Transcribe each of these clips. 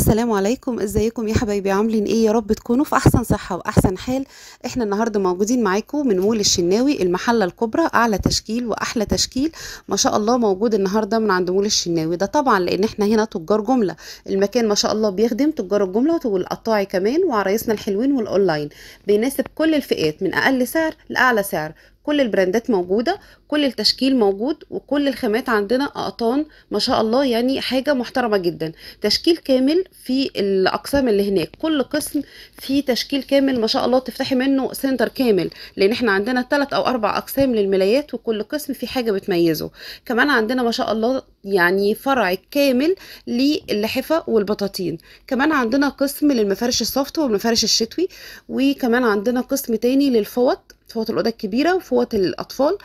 السلام عليكم ازيكم يا حبايبي عاملين ايه يا رب تكونوا في احسن صحة واحسن حال احنا النهاردة موجودين معاكم من مول الشناوي المحلة الكبرى اعلى تشكيل واحلى تشكيل ما شاء الله موجود النهاردة من عند مول الشناوي ده طبعا لان احنا هنا تجار جملة المكان ما شاء الله بيخدم تجار الجملة والقطاعي كمان وعرايسنا الحلوين والاونلاين بيناسب كل الفئات من اقل سعر لاعلى سعر كل البراندات موجودة كل التشكيل موجود وكل الخامات عندنا اقطان ما شاء الله يعني حاجة محترمة جدا تشكيل كامل في الاقسام اللي هناك كل قسم فيه تشكيل كامل ما شاء الله تفتحي منه سنتر كامل لان احنا عندنا ثلاث او اربع اقسام للملايات وكل قسم فيه حاجة بتميزه كمان عندنا ما شاء الله يعني فرع كامل للحفة والبطاطين كمان عندنا قسم للمفارش السوفت والمفارش الشتوي وكمان عندنا قسم تاني للفوط فوط الأوضة الكبيرة وفوط الأطفال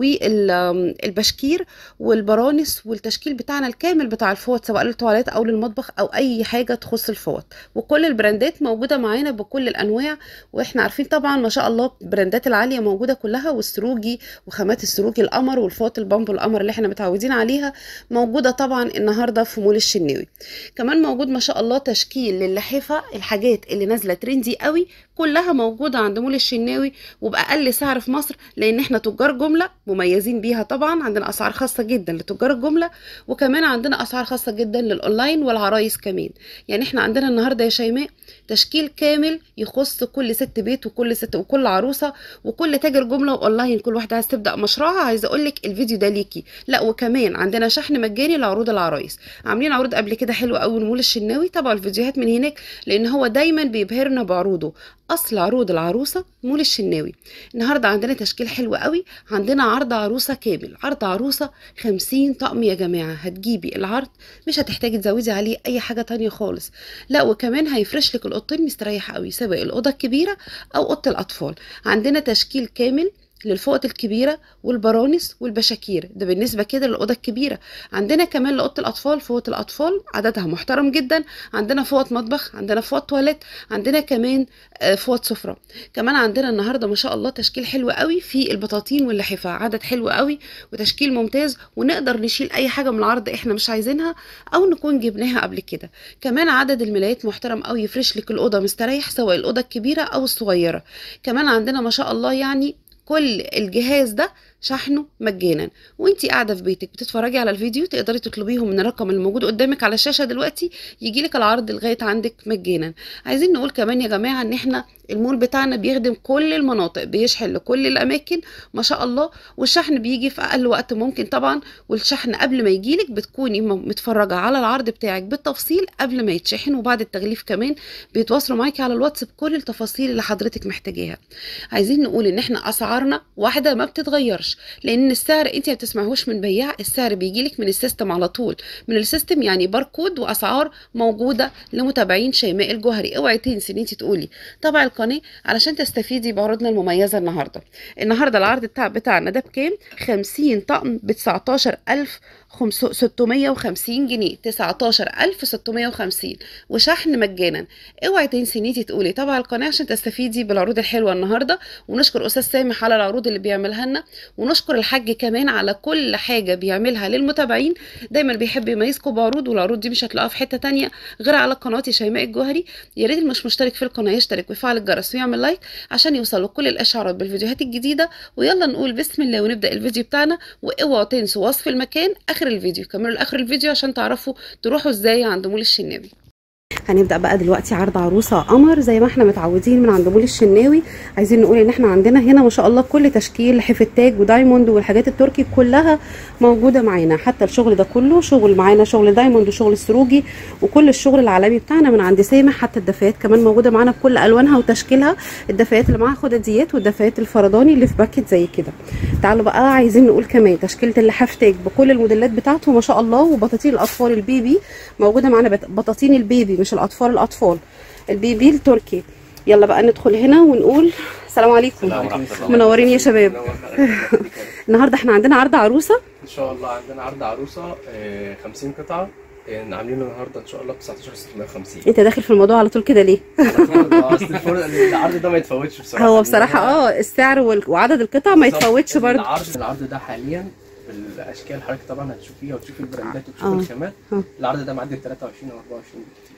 والبشكير والبرانس والتشكيل بتاعنا الكامل بتاع الفوط سواء للتواليت أو للمطبخ أو أي حاجة تخص الفوط وكل البراندات موجودة معانا بكل الأنواع وإحنا عارفين طبعا ما شاء الله البراندات العالية موجودة كلها والسروجي وخامات السروجي القمر والفوط البامبو القمر اللي احنا متعودين عليها موجودة طبعا النهاردة في مول الشناوي كمان موجود ما شاء الله تشكيل للحفة الحاجات اللي نازلة ترندي قوي كلها موجودة عند مول الشناوي وبأقل سعر في مصر لأن احنا تجار جملة مميزين بيها طبعا عندنا أسعار خاصة جدا لتجار الجملة وكمان عندنا أسعار خاصة جدا للأونلاين والعرايس كمان يعني احنا عندنا النهاردة يا شيماء تشكيل كامل يخص كل ست بيت وكل ست وكل عروسة وكل تاجر جملة وأونلاين كل واحدة عايز تبدأ مشروعها عايزة أقول لك الفيديو ده ليكي لا وكمان عندنا شحن مجاني لعروض العرايس عاملين عروض قبل كده حلوة قوي مول الشناوي طبعا الفيديوهات من هناك لأن هو دايما بيبهرنا بعروضه اصل عروض العروسه مول الشناوي النهارده عندنا تشكيل حلو قوي عندنا عرض عروسه كامل عرض عروسه 50 طقم يا جماعه هتجيبي العرض مش هتحتاجي تزودي عليه اي حاجه تانية خالص لا وكمان هيفرش لك الاوضتين مستريحه قوي سواء الاوضه الكبيره او اوضه الاطفال عندنا تشكيل كامل للفوط الكبيره والبرانس والبشاكير ده بالنسبه كده للاوضه الكبيره عندنا كمان لاوضه الاطفال فوط الاطفال عددها محترم جدا عندنا فوط مطبخ عندنا فوط تواليت عندنا كمان فوط سفره كمان عندنا النهارده ما شاء الله تشكيل حلو قوي في البطاطين واللحفه عدد حلو قوي وتشكيل ممتاز ونقدر نشيل اي حاجه من العرض احنا مش عايزينها او نكون جبناها قبل كده كمان عدد الملايات محترم قوي يفرش لك الاوضه مستريح سواء الاوضه الكبيره او الصغيره كمان عندنا ما شاء الله يعني كل الجهاز ده شحنه مجانا وانتي قاعده في بيتك بتتفرجي على الفيديو تقدري تطلبيهم من الرقم الموجود قدامك على الشاشه دلوقتي يجيلك العرض لغايه عندك مجانا عايزين نقول كمان يا جماعه ان احنا المول بتاعنا بيخدم كل المناطق بيشحن لكل الاماكن ما شاء الله والشحن بيجي في اقل وقت ممكن طبعا والشحن قبل ما يجيلك بتكوني متفرجه على العرض بتاعك بالتفصيل قبل ما يتشحن وبعد التغليف كمان بيتواصلوا معاكي على الواتس بكل التفاصيل اللي حضرتك محتاجاها عايزين نقول ان احنا اسعارنا واحده ما بتتغيرش لان السعر انت ما بتسمعهوش من بياع السعر بيجيلك من السيستم على طول من السيستم يعني باركود واسعار موجوده لمتابعين شيماء الجوهري اوعي تنسي ان انت تقولي تابع القناه علشان تستفيدي بعروضنا المميزه النهارده النهارده العرض بتاع بتاعنا ده بكام 50 طقم ب 19000 650 جنيه 19650 وشحن مجانا اوعي تنسي نيتي تقولي تابع القناه عشان تستفيدي بالعروض الحلوه النهارده ونشكر استاذ سامح على العروض اللي بيعملها لنا ونشكر الحاج كمان على كل حاجه بيعملها للمتابعين دايما بيحب يميزكم بعروض والعروض دي مش هتلاقوها في حته تانية غير على قناتي شيماء الجوهري يا ريت اللي مش مشترك في القناه يشترك ويفعل الجرس ويعمل لايك عشان يوصلوا كل الاشعارات بالفيديوهات الجديده ويلا نقول بسم الله ونبدا الفيديو بتاعنا واوعوا تنسوا وصف المكان اخر الفيديو كملوا لاخر الفيديو عشان تعرفوا تروحوا ازاي عند مول الشناوي هنبدا بقى دلوقتي عرض عروسه قمر زي ما احنا متعودين من عند مول الشناوي عايزين نقول ان احنا عندنا هنا ما شاء الله كل تشكيل حفه تاج ودايموند والحاجات التركي كلها موجوده معانا حتى الشغل ده كله شغل معانا شغل دايموند وشغل سروجي وكل الشغل العالمي بتاعنا من عند سامح حتى الدفايات كمان موجوده معانا بكل الوانها وتشكيلها الدفايات اللي معاها خداديات والدفايات الفرضاني اللي في باكت زي كده تعالوا بقى عايزين نقول كمان تشكيله اللحاف تاج بكل الموديلات بتاعته ما شاء الله وبطاطين الاطفال البيبي موجوده معانا بطاطين البيبي مش الاطفال الاطفال البيبي التركي يلا بقى ندخل هنا ونقول السلام عليكم منورين يا شباب النهارده احنا عندنا عرض عروسه ان شاء الله عندنا عرض عروسه آه، 50 قطعه آه، عاملينه النهارده ان شاء الله ب 19650 انت داخل في الموضوع على طول كده ليه اصل الفرق- العرض ده ما يتفوتش بصراحه هو بصراحه اه السعر وال- وعدد القطع ما بالظبط. يتفوتش برضه العرض العرض ده حاليا بالاشكال حضرتك طبعا هتشوفيها وتشوفي البراندات آه. وتشوفي الخامات آه. العرض ده معدي ال 23 او 24 بالكتير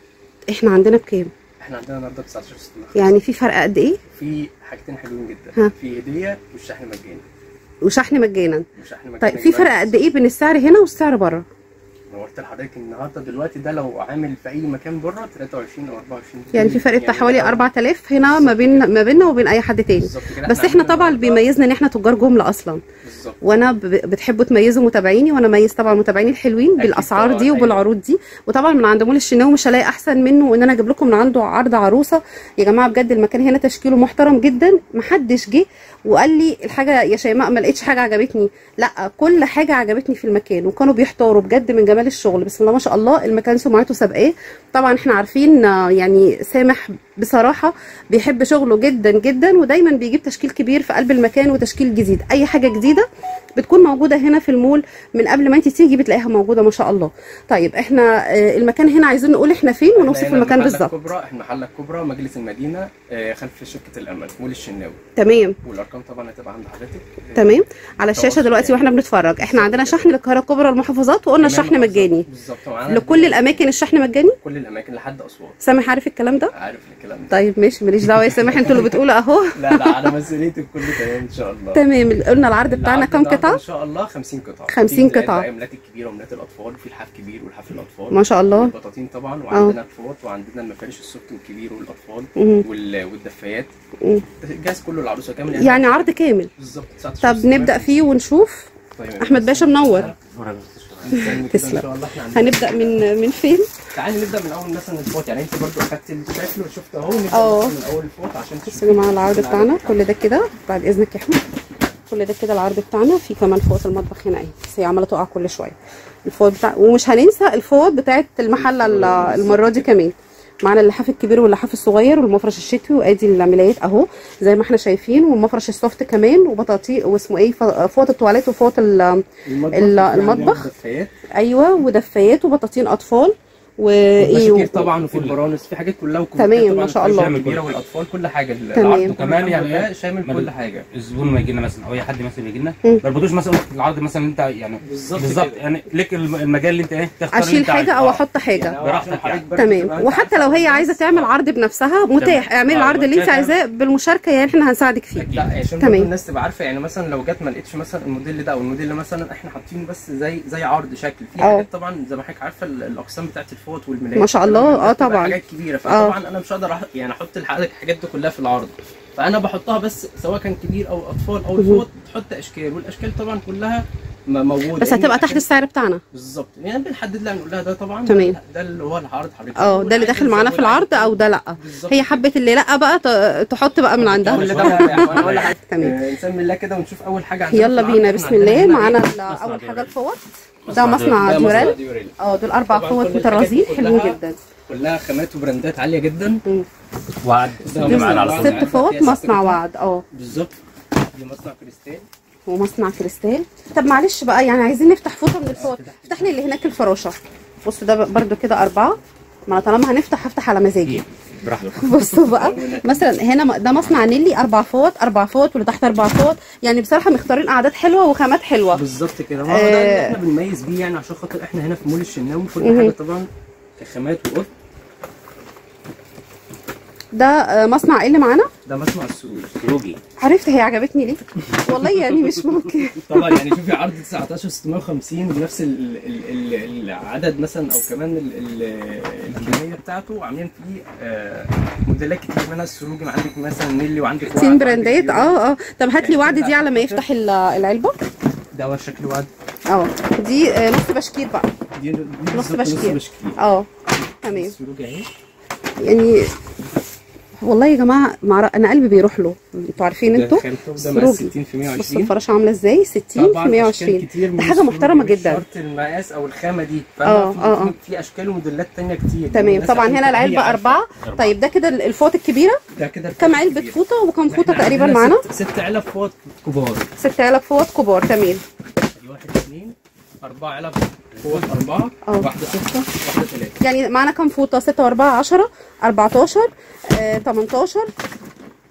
احنا عندنا بكام احنا عندنا النهارده 19600 يعني في فرق قد ايه في حاجتين حلوين جدا ها. في هديه والشحن مجاني وشحن مجانا والشحن مجاني طيب في فرق قد ايه بين السعر هنا والسعر بره نورت لحضرتك النهارده دلوقتي ده لو عامل في اي مكان بره 23 او 24 يعني في فرق بتاع ده حوالي لو- 4000 هنا ما بين ما بيننا وبين اي حد تاني بالظبط كده بس احنا عندنا طبعا اللي النهاردة- بيميزنا ان احنا تجار جمله اصلا بالظبط وانا ب- بتحبوا تميزوا متابعيني وانا ميز طبعا متابعيني الحلوين أكيد بالاسعار طبعاً، دي أيوة. وبالعروض دي وطبعا من عند مول الشناوي مش هلاقي احسن منه ان انا اجيب لكم من عنده عرض عروسه يا جماعه بجد المكان هنا تشكيله محترم جدا محدش جه وقال لي الحاجه يا شيماء ما لقيتش حاجه عجبتني لا كل حاجه عجبتني في المكان وكانوا بيحتاروا بجد من جمال الشغل بسم الله ما شاء الله المكان سمعته سابقاه طبعا احنا عارفين آه، يعني سامح بصراحه بيحب شغله جدا جدا ودايما بيجيب تشكيل كبير في قلب المكان وتشكيل جديد اي حاجه جديده بتكون موجوده هنا في المول من قبل ما انت تيجي بتلاقيها موجوده ما شاء الله طيب احنا آه، المكان هنا عايزين نقول احنا فين ونوصف إحنا هنا المكان المحلة بالظبط الكبرى احنا المحله الكبرى مجلس المدينه آه، خلف شركه الامل مول الشناوي تمام والارقام طبعا هتبقى عند حضرتك آه، تمام على الشاشه تواصل دلوقتي يعني. واحنا بنتفرج احنا عندنا شحن للقاهره الكبرى والمحافظات وقلنا كمان الشحن محافظات. مجاني بالظبط ومعانا لكل الاماكن الشحن مجاني كل الاماكن لحد اسوان سامح عارف الكلام ده عارف الكلام ده طيب ماشي ماليش دعوه يا سامح انتوا اللي بتقولوا اهو لا لا على مسؤوليتك كله تمام ان شاء الله تمام قلنا العرض بتاعنا العرض كام النهاردة قطعه ان شاء الله 50 قطعه 50 في بقى قطعة. الاملات الكبيره واملات الاطفال في الحاف كبير والحاف الاطفال ما شاء الله البطاطين طبعا وعندنا الفوط وعندنا المفارش السوفت الكبير والاطفال مم. وال- والدفايات مم. الجهاز كله العروسه كامل يعني عرض كامل بالظبط 19 طب نبدا فيه ونشوف طيب احمد باشا منور تسلم تسلم. ان شاء الله احنا عندنا هنبدا من من فين تعالي نبدا من اول مثلا الفوط يعني انت برضو اخدت الشكل وشفت اهو نبدا اه. مثلا من اول الفوط عشان بصوا يا جماعه العرض بتاعنا كل ده كده بعد اذنك يا احمد كل ده كده العرض بتاعنا في كمان فوط المطبخ هنا اهي بس هي عماله تقع كل شويه الفوط بتاع ومش هننسى الفوط بتاعت المحله ال- المره دي كمان معانا اللحاف الكبير واللحاف الصغير والمفرش الشتوي وادي الملايات اهو زي ما احنا شايفين والمفرش السوفت كمان وبطاطي واسمه ايه ف- فوط التواليت وفوط ال- ال- المطبخ. الدفايات ايوه ودفايات وبطاطين اطفال والبشاكير وايه طبعا وفي البرانس في حاجات كلها وكم- تمام، طبعاً ما شاء الله. الكبيره والاطفال كل حاجه تمام. العرض وكمان كمان يعني يعني إيه؟ شامل ما كل بي- حاجه الزبون ما يجي لنا مثلا او اي حد مثلا يجي لنا مم. ما يربطوش مثلا العرض مثلا انت يعني بالظبط بالظبط كده. يعني ليك الم- المجال اللي انت ايه تختار اللي اشيل انت حاجه عايزه. او آه. احط حاجه يعني هو براحتك عشان حضرتك يعني. برضه تبقى تمام أنت وحتى عارفة لو هي عايزه الناس. تعمل عرض بنفسها متاح تمام. اعملي آه، العرض اللي انت كده عايزاه بالمشاركه يعني احنا هنساعدك فيه لا عشان تمام. برضه الناس تبقى عارفه يعني مثلا لو جت ما لقيتش مثلا الموديل ده او الموديل ده مثلا احنا حاطين بس زي زي عرض شكل في اه. حاجات طبعا زي ما حضرتك عارفه ال- الاقسام بتاعت الفوط والملايات ما شاء الله، والكلام ده اه بتبقى طبعا. حاجات كبيره اه. فطبعا انا مش هقدر أح- يعني احط الحاجات الحاجات دي كلها في العرض فانا بحطها بس سواء كان كبير او اطفال او الفوط تحط اشكال والاشكال طبعا كلها م- موجوده بس يعني هتبقى تحت عشان- السعر بتاعنا بالظبط يعني بنحدد لها نقول لها ده طبعا تمام. ده اللي هو العرض حضرتك اه ده اللي داخل معانا في العرض او ده لا بالظبط هي حبت اللي لا بقى ت- تحط بقى من عندها كل ده يعني وانا اقول لحضرتك تمام. آه، نسمي الله كده ونشوف اول حاجه عندنا يلا في العرض. بينا احنا بسم عندنا الله هنا معانا إيه؟ ال- اول حاجه ديوريل. الفوط ده مصنع مصنع ده مصنع ديورال ديوريل. اه دول اربع طبعاً فوط كل الحاجات دي مترازين حلوين كلها جدا كلها خامات وبراندات عاليه جدا وعد ده اللي معانا على مصنع طول ست وعد. فوط فيها ست مصنع قطع. وعد اه بالظبط دي مصنع كريستال ومصنع كريستال طب معلش بقى يعني عايزين نفتح فوطه من الفوط افتح لي اللي هناك الفراشه بصوا ده برده كده اربعه ما أنا طالما هنفتح هفتح على مزاجي براحتك بصوا بقى مثلا هنا م- ده مصنع نيلي اربع فوط اربع فوط واللي تحت اربع فوط يعني بصراحه مختارين اعداد حلوه وخامات حلوه بالظبط كده ما هو ده آه. اللي احنا بنميز بيه يعني عشان خاطر احنا هنا في مول الشناوي كل مهم. حاجه طبعا خامات وقط ده آه، مصنع ايه اللي معانا ده مصنع السروج خروجي عرفت هي عجبتني ليه والله يعني مش ممكن طبعا يعني شوفي عرض 19650 بنفس ال ال ال العدد مثلا او كمان ال ال الكميه بتاعته عاملين فيه آه موديلات كتير منها السروج عندك مثلا نيلي وعندك وعد، تين وعندك براندات يورو. اه اه طب هات لي وعد دي على ما يفتح ال- العلبه ده هو شكل وعد اه دي آه، نص بشكير بقى دي دي نص بالظبط بشكير. اه تمام السروج اهي يعني والله يا جماعه مع... انا قلبي بيروح له انتوا عارفين ده انتوا خالته ده سروجي. مقاس 60 في بصوا 120 الفراشه عامله ازاي 60 في طبعاً أشكال 120 كتير من ده حاجه السروج، محترمه مش جدا شرط المقاس او الخامه دي آه، فاهمة؟ آه، في- آه. في اشكال وموديلات تانية كتير تمام الناس طبعا عشان هنا تبقى العلبه هي عارفة. اربعه طيب ده كده الفوط الكبيره ده كده كام الفوط علبه الكبير. فوطه وكم فوطه إحنا تقريبا عندنا معانا ست, ست علب فوط كبار ست علب فوط كبار تمام دي واحد اثنين أربعة علب فوط أربعة آه. واحدة ستة واحدة ثلاثة يعني معانا كام فوطه 6 و4 10 14 آه 18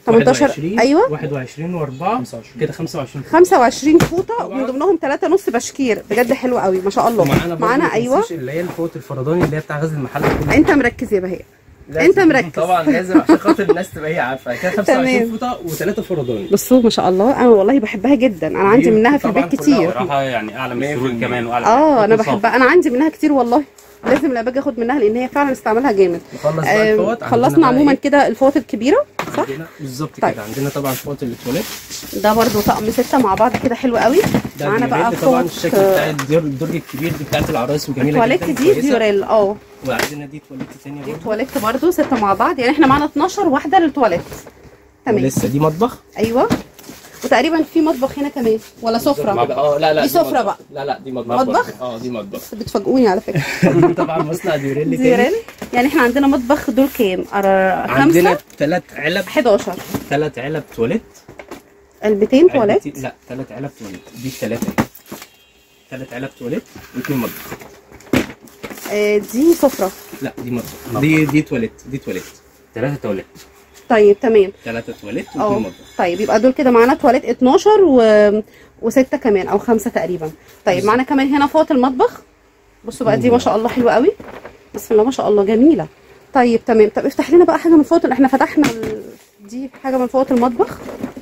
18 21 ايوه 21 و4 كده 25 25 فوطه طبعاً. ومن ضمنهم ثلاثة نص بشكير بجد حلو قوي ما شاء الله ومعانا برضه معانا ما ايوه تنسيش اللي هي الفوط الفرداني اللي هي بتاع غزل المحل كله انت مركز يا بهاء لازم. أنت مركز. طبعا لازم عشان خاطر الناس تبقى هي عارفه كده 25 تمام. فوطه وثلاثه فرداني بصوا ما شاء الله انا والله بحبها جدا انا عندي دي منها في طبعاً البيت كلها كتير صراحه يعني اعلى من السرور 100%. كمان واعلى اه انا من الصف. بحبها انا عندي منها كتير والله لازم لما باجي اخد منها لان هي فعلا استعملها جامد نخلص بقى آم، الفوط خلصنا عندنا بقى عموما إيه؟ كده الفوط الكبيره صح عندنا بالظبط طيب. كده عندنا طبعا فوط التواليت ده برضو طقم ستة مع بعض كده حلو قوي ده معانا بقى ديوريل طبعا فوط الشكل بتاع الدور- الدرج الكبير دي بتاعت العرايس وجميله التواليت جدا دي كويسة. ديوريل اه وعندنا دي تواليت ثانيه دي برضه تواليت برضو ستة مع بعض يعني احنا معانا 12 واحدة للتواليت تمام ولسه دي مطبخ ايوه وتقريبا في مطبخ هنا كمان ولا سفرة اه لا لا دي سفرة مطبخ. بقى. لا لا دي مطبخ مطبخ؟ اه دي مطبخ بتفاجئوني على فكرة طبعا مصنع ديوريل تاني ديوريل يعني احنا عندنا مطبخ دول كام؟ أر- عندنا خمسة ثلاث علب 11 ثلاث علب تواليت علبتين تواليت علبتين- لا ثلاث علب تواليت دي الثلاثه ثلاث علب تواليت واثنين مطبخ آه دي سفرة لا دي مطبخ دي دي تواليت دي تواليت ثلاثه تواليت طيب تمام ثلاثه تواليت اه واثنين مطبخ طيب يبقى دول كده معانا تواليت 12 و... وستة كمان او خمسة تقريبا طيب معانا كمان هنا فوط المطبخ بصوا بقى دي ما شاء الله حلوة قوي بسم الله ما شاء الله جميلة طيب تمام طب افتح لنا بقى حاجة من فوط احنا فتحنا ال... دي حاجة من فوط المطبخ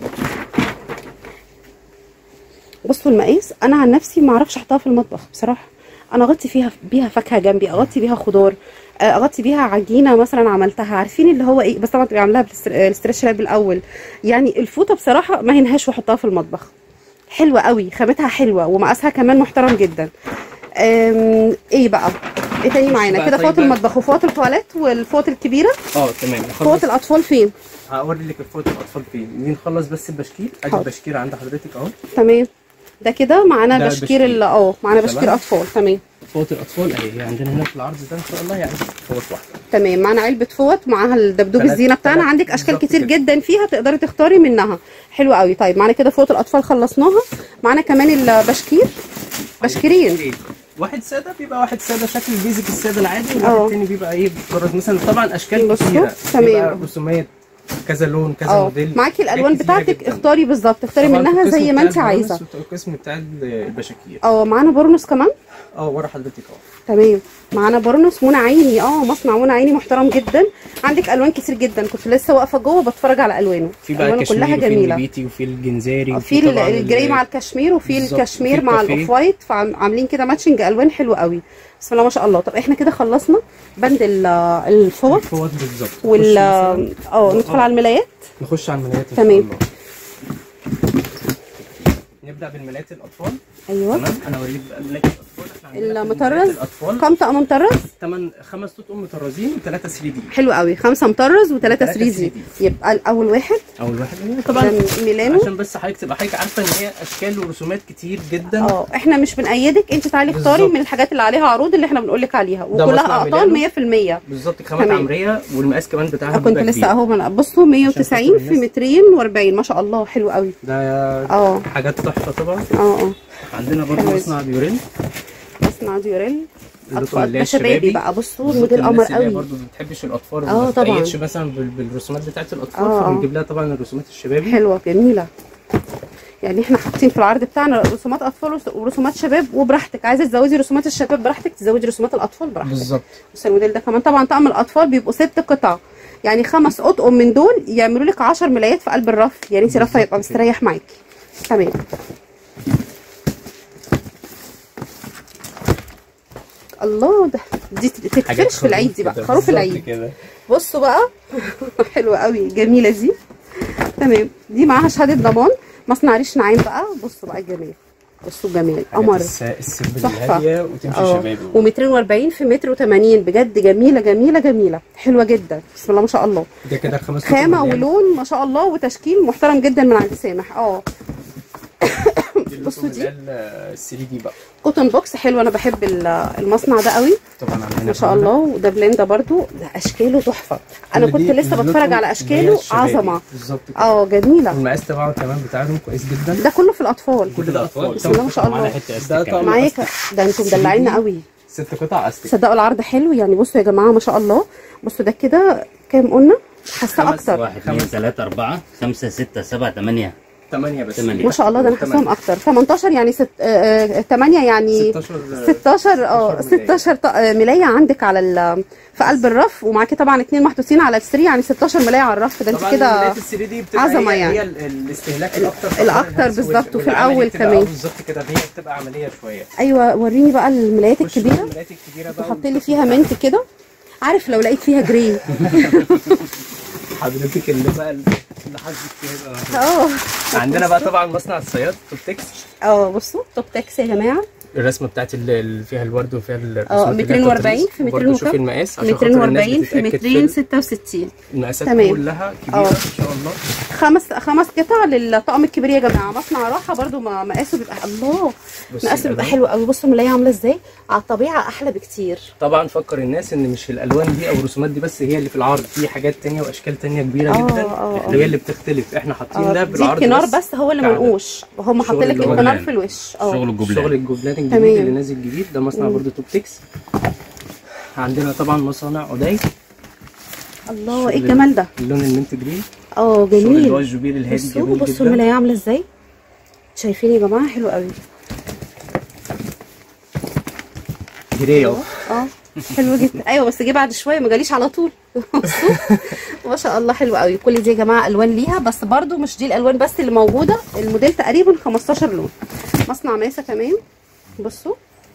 بصوا المقاس انا عن نفسي ما اعرفش احطها في المطبخ بصراحة انا اغطي فيها بيها فاكهة جنبي اغطي بيها خضار آه، اغطي بيها عجينه مثلا عملتها عارفين اللي هو ايه بس طبعا تبقى عاملاها بالاسترتش راب الاول يعني الفوطه بصراحه ما ينهاش واحطها في المطبخ حلوه قوي خامتها حلوه ومقاسها كمان محترم جدا أم، ايه بقى ايه تاني معانا بقى كده طيب فوط بقى. المطبخ وفوط التواليت والفوط الكبيره اه تمام فوط نخلص الاطفال فين هوري لك الفوط الاطفال فين دي نخلص بس البشكير ادي حاضر. البشكير عند حضرتك اهو تمام ده كده معانا ده بشكير بشكير. ال- اه معانا تمام. بشكير اطفال تمام فوط الاطفال اهي هي عندنا هنا في العرض ده ان شاء الله يعني فوط واحده تمام معانا علبه فوط معاها الدبدوب تلات- الزينه بتاعنا تلات عندك اشكال بالظبط كتير كده. جدا فيها تقدري تختاري منها حلو قوي طيب معانا كده فوط الاطفال خلصناها معانا كمان البشكير بشكيرين واحد ساده بيبقى واحد ساده شكل البيزك الساده العادي اه. والواحد التاني بيبقى ايه بيتفرج مثلا طبعا اشكال بصوا، كتيره تمام. بيبقى رسومات كذا لون كذا اه موديل معاكي الالوان حاجات كتيرة بتاعتك جداً. اختاري بالظبط اختاري طبعاً منها القسم زي ما بتاع انت البرونس عايزه والقسم بتاع البشاكير اه معانا بورنوس كمان اه ورا حضرتك اهو تمام معانا بورنوس منى عيني اه مصنع منى عيني محترم جدا عندك الوان كتير جدا كنت لسه واقفه جوه بتفرج على الوانه في بقى الوانه كلها الكشميري وفي جميله النبيتي وفي الجنزاري في وفي ال- طبعاً الجراي ال- مع الكشمير وفي بالظبط. الكشمير وفي مع الكافيه. الاوف وايت فعاملين كده ماتشنج الوان حلو قوي بسم الله ما شاء الله طب احنا كده خلصنا بند ال- الفوط الفوط بالظبط وال نخش مثلاً- اه ندخل على الملايات نخش على الملايات إن تمام. شاء الله. نبدا بالملايات الاطفال ايوه تمام انا اوريك بقى ملايات الاطفال احنا عندنا في المطرز؟ ملايات الاطفال كم طقم مطرز ثمان خمس طوط مطرزين وثلاثه 3 دي حلو قوي خمسه مطرز وثلاثه وتلاتة 3 دي 3D. يبقى الاول واحد اول واحد ده طبعا ميلانو عشان بس حضرتك تبقى حضرتك عارفه ان هي اشكال ورسومات كتير جدا اه احنا مش بنأيدك انت تعالي اختاري بالظبط. من الحاجات اللي عليها عروض اللي احنا بنقول لك عليها مصنع وكلها اقطال ميلانو. 100% بالظبط خامات تمام. عمريه والمقاس كمان بتاعها كنت بيبقى لسه كبير. اهو من- بصوا 190 خاطر في الناس. مترين و40 ما شاء الله حلو قوي ده اه حاجات تحفه طبعا اه اه عندنا برضه حلو. مصنع بيورين مصنع ديوريل اللي اطفال هي ده شبابي الشبابي. بقى بصوا بالظبط الموديل قمر الناس اللي هي قوي برضه ما بتحبش الاطفال اه وما طبعاً. بتقيدش مثلا بال- بالرسومات بتاعت الاطفال اه، اه. فبنجيب لها طبعا الرسومات الشبابي حلوه جميله يعني احنا حاطين في العرض بتاعنا رسومات اطفال وس- ورسومات شباب وبراحتك عايزه تزودي رسومات الشباب براحتك تزودي رسومات الاطفال براحتك بالظبط بص الموديل ده كمان طبعا طقم الاطفال بيبقوا ست قطع يعني خمس اطقم من دول يعملوا لك 10 ملايات في قلب الرف يعني انت رفه يبقى بالظبط كده. مستريح معاكي تمام الله ده دي تتفرش في العيد دي بقى خروف العيد كده بصوا بقى حلوه قوي جميله دي تمام دي معاها شهاده ضمان مصنع ريش نعيم بقى بصوا بقى الجمال بصوا الجمال قمر السب تحفة. الهاديه وتمشي اه شبابي ومترين واربعين في متر وتمانين بجد جميله جميله جميله حلوه جدا بسم الله ما شاء الله ده كده خمس خامه طقم ولون ما شاء الله وتشكيل محترم جدا من عند سامح اه دي بصوا اللي دي. ال 3 دي بقى كوتون بوكس حلو انا بحب ال- المصنع ده قوي طبعا عندنا ما شاء الله وده بلندا برضو ده اشكاله تحفه انا كل كنت دي لسه اللوتو بتفرج على اللي هي اشكاله الشبابي. عظمه بالظبط كده اه جميله والمقاس طبعا كمان بتاعهم كويس جدا ده كله في الاطفال كل ده اطفال بسم الله ما شاء الله. معانا حته ده استيك طقم. كمان معايا ك- ده انتوا مدلعينا قوي ست قطع استك تصدقوا العرض حلو يعني بصوا يا جماعه ما شاء الله بصوا ده كده كام قلنا حاسه خمس اكتر واحد اثنين ثلاثة أربعة خمسة ستة سبعة ثمانية 8 بس تمانية. ما شاء الله ده انا حاساهم اكتر 18 يعني ست... آه، آه، 8 يعني 16 16 اه 16 16 ط- آه، ملايه عندك على ال... في قلب الرف ومعاكي طبعا اتنين محطوطين على السري يعني 16 ملايه على الرف ده انت طبعا كده ملايات ال 3 دي بتبقى عظمة هي, يعني. هي ال- الاستهلاك الاكتر في الأكتر الهندس بالظبط، وال- وفي والعملي الأول بتبقى كمان. آه بالظبط كده هي بتبقى عمليه شويه ايوه وريني بقى الملايات خش الكبيره الملايات الكبيره بقى تحط لي فيها منت كده عارف لو لقيت فيها جري حضرتك اللي بقى اللي حظك فيها بقى اه عندنا بقى طبعا مصنع الصياد توبتكس اه بصوا توب تاكس يا جماعه الرسمه بتاعت اللي اللي فيها الورد وفيها ال- اه الرسومات اللي هي 240 التطريز. في 200 وبرضه وكم؟ شوفي المقاس عشان خاطر الناس 240 في بتتأكد في 266 المقاسات تمام. كلها كبيره اه. ان شاء الله خمس خمس قطع للطقم الكبير يا جماعه مصنع راحه برضو ما- مقاسه بيبقى الله بصي مقاسه بيبقى الألوان. حلو قوي بصوا الملايه عامله ازاي على الطبيعه احلى بكتير طبعا فكر الناس ان مش الالوان دي او الرسومات دي بس هي اللي في العرض في حاجات تانية واشكال تانية كبيره اه، جدا اه، اه. هي اللي بتختلف احنا حاطين اه ده دي بالعرض الكنار بس, بس هو اللي كعدد. منقوش هم شغل حاطين لك اللي هو الكنار جبلان. في الوش اه شغل الجبلان شغل الجبلان الجديد تمام. اللي نازل جديد ده مصنع برضه توبتكس عندنا طبعا مصانع عدي الله ايه شغل الجمال ده اللون المنت جرين اه شغل اللي هو جميل الجوبير الهادي بصوا جميل بصوا جدا الملايه عامله ازاي شايفين يا جماعه حلو قوي جري اهو اه حلو جدا ايوه بس جه بعد شويه ما جاليش على طول بصوا ما شاء الله حلو قوي كل دي يا جماعه الوان ليها بس برضو مش دي الالوان بس اللي موجوده الموديل تقريبا 15 لون مصنع ماسه كمان بصوا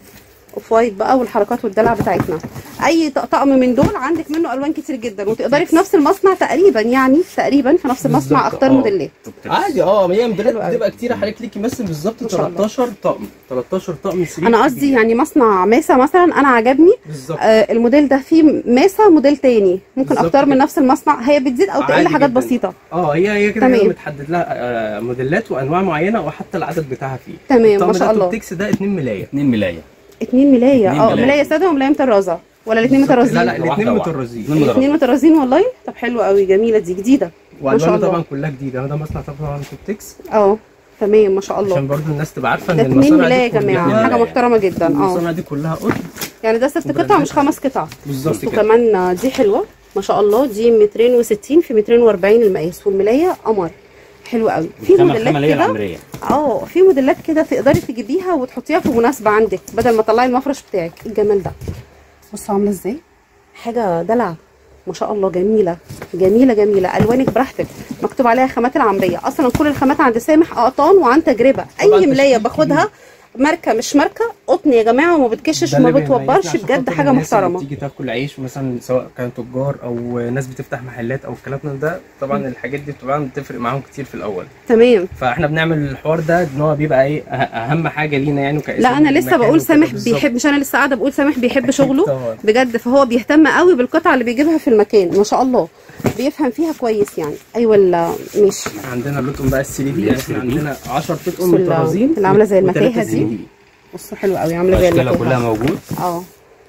اوف وايت بقى والحركات والدلع بتاعتنا اي ط- طقم من دول عندك منه الوان كتير جدا وتقدري في نفس المصنع تقريبا يعني تقريبا في نفس المصنع بالظبط، اختار اه. موديلات عادي اه هي موديلات حلو قوي. بتبقى كتير حضرتك ليكي مثلا بالظبط ما شاء الله. 13 طقم 13 طقم سرير انا قصدي كبير. يعني مصنع ماسه مثلا انا عجبني بالظبط آه الموديل ده فيه ماسه موديل تاني ممكن بالظبط اختار من كده. نفس المصنع هي بتزيد او تقل عادي حاجات جداً. بسيطه اه هي هي كده تمام. كده متحدد لها آه، موديلات وانواع معينه وحتى العدد بتاعها فيه تمام، الطقم ما شاء ده الله. توبتكس ده 2 ملايه اتنين ملاية اتنين ملايه اتنين اه ملاية. ملايه ساده وملايه مطرزه ولا الاتنين مطرزين لا لا واحدة الاثنين واحدة. مطرزين اتنين الاتنين مطرزين والله طب حلو قوي جميله دي جديده ما شاء والوانه الله. طبعا كلها جديده ده مصنع طبعا توبتكس اه تمام ما شاء الله عشان برضو الناس تبقى عارفه ان ده اتنين المصانع ملايه دي يا جماعه كلها حاجه محترمه جدا اه المصانع دي كلها قطن يعني ده ست قطع وبراندات. مش خمس قطع بالظبط كده وكمان دي حلوه ما شاء الله دي 260 في 240 المقاس والملايه قمر حلو قوي في خمة موديلات خمة ليا كده العمرية اه في موديلات كده تقدري تجيبيها وتحطيها في مناسبه عندك بدل ما تطلعي المفرش بتاعك إيه الجمال ده بصوا عامله ازاي حاجه دلع ما شاء الله جميله جميله جميله الوانك براحتك مكتوب عليها خامات العمريه اصلا كل الخامات عند سامح قطان وعن تجربه طبعاً اي ملايه تشكيل باخدها ماركه مش ماركه قطن يا جماعه وما بتكشش ده وما اللي بيميزنا بتوبرش عشان بجد خاطر حاجه الناس اللي محترمه بتيجي تاكل عيش مثلا سواء كان تجار او ناس بتفتح محلات او الكلام من ده طبعا الحاجات دي طبعا بتفرق معاهم كتير في الاول تمام فاحنا بنعمل الحوار ده ان هو بيبقى ايه أه- اهم حاجه لينا يعني كاسم لا انا لسه المكان بقول وكده سامح بالظبط. بيحب مش انا لسه قاعده بقول سامح بيحب أكيد شغله طبعاً. بجد فهو بيهتم قوي بالقطع اللي بيجيبها في المكان ما شاء الله بيفهم فيها كويس يعني ايوه ال- ماشي عندنا اللطم بقى السي دي اللي احنا هي عندنا 10 بصوا تطقم ال- مطرزين اللي عاملة زي وتلاتة المتاهة سي دي. بصوا حلو قوي عامله زي أشكالها المتاهة. كلها موجود اه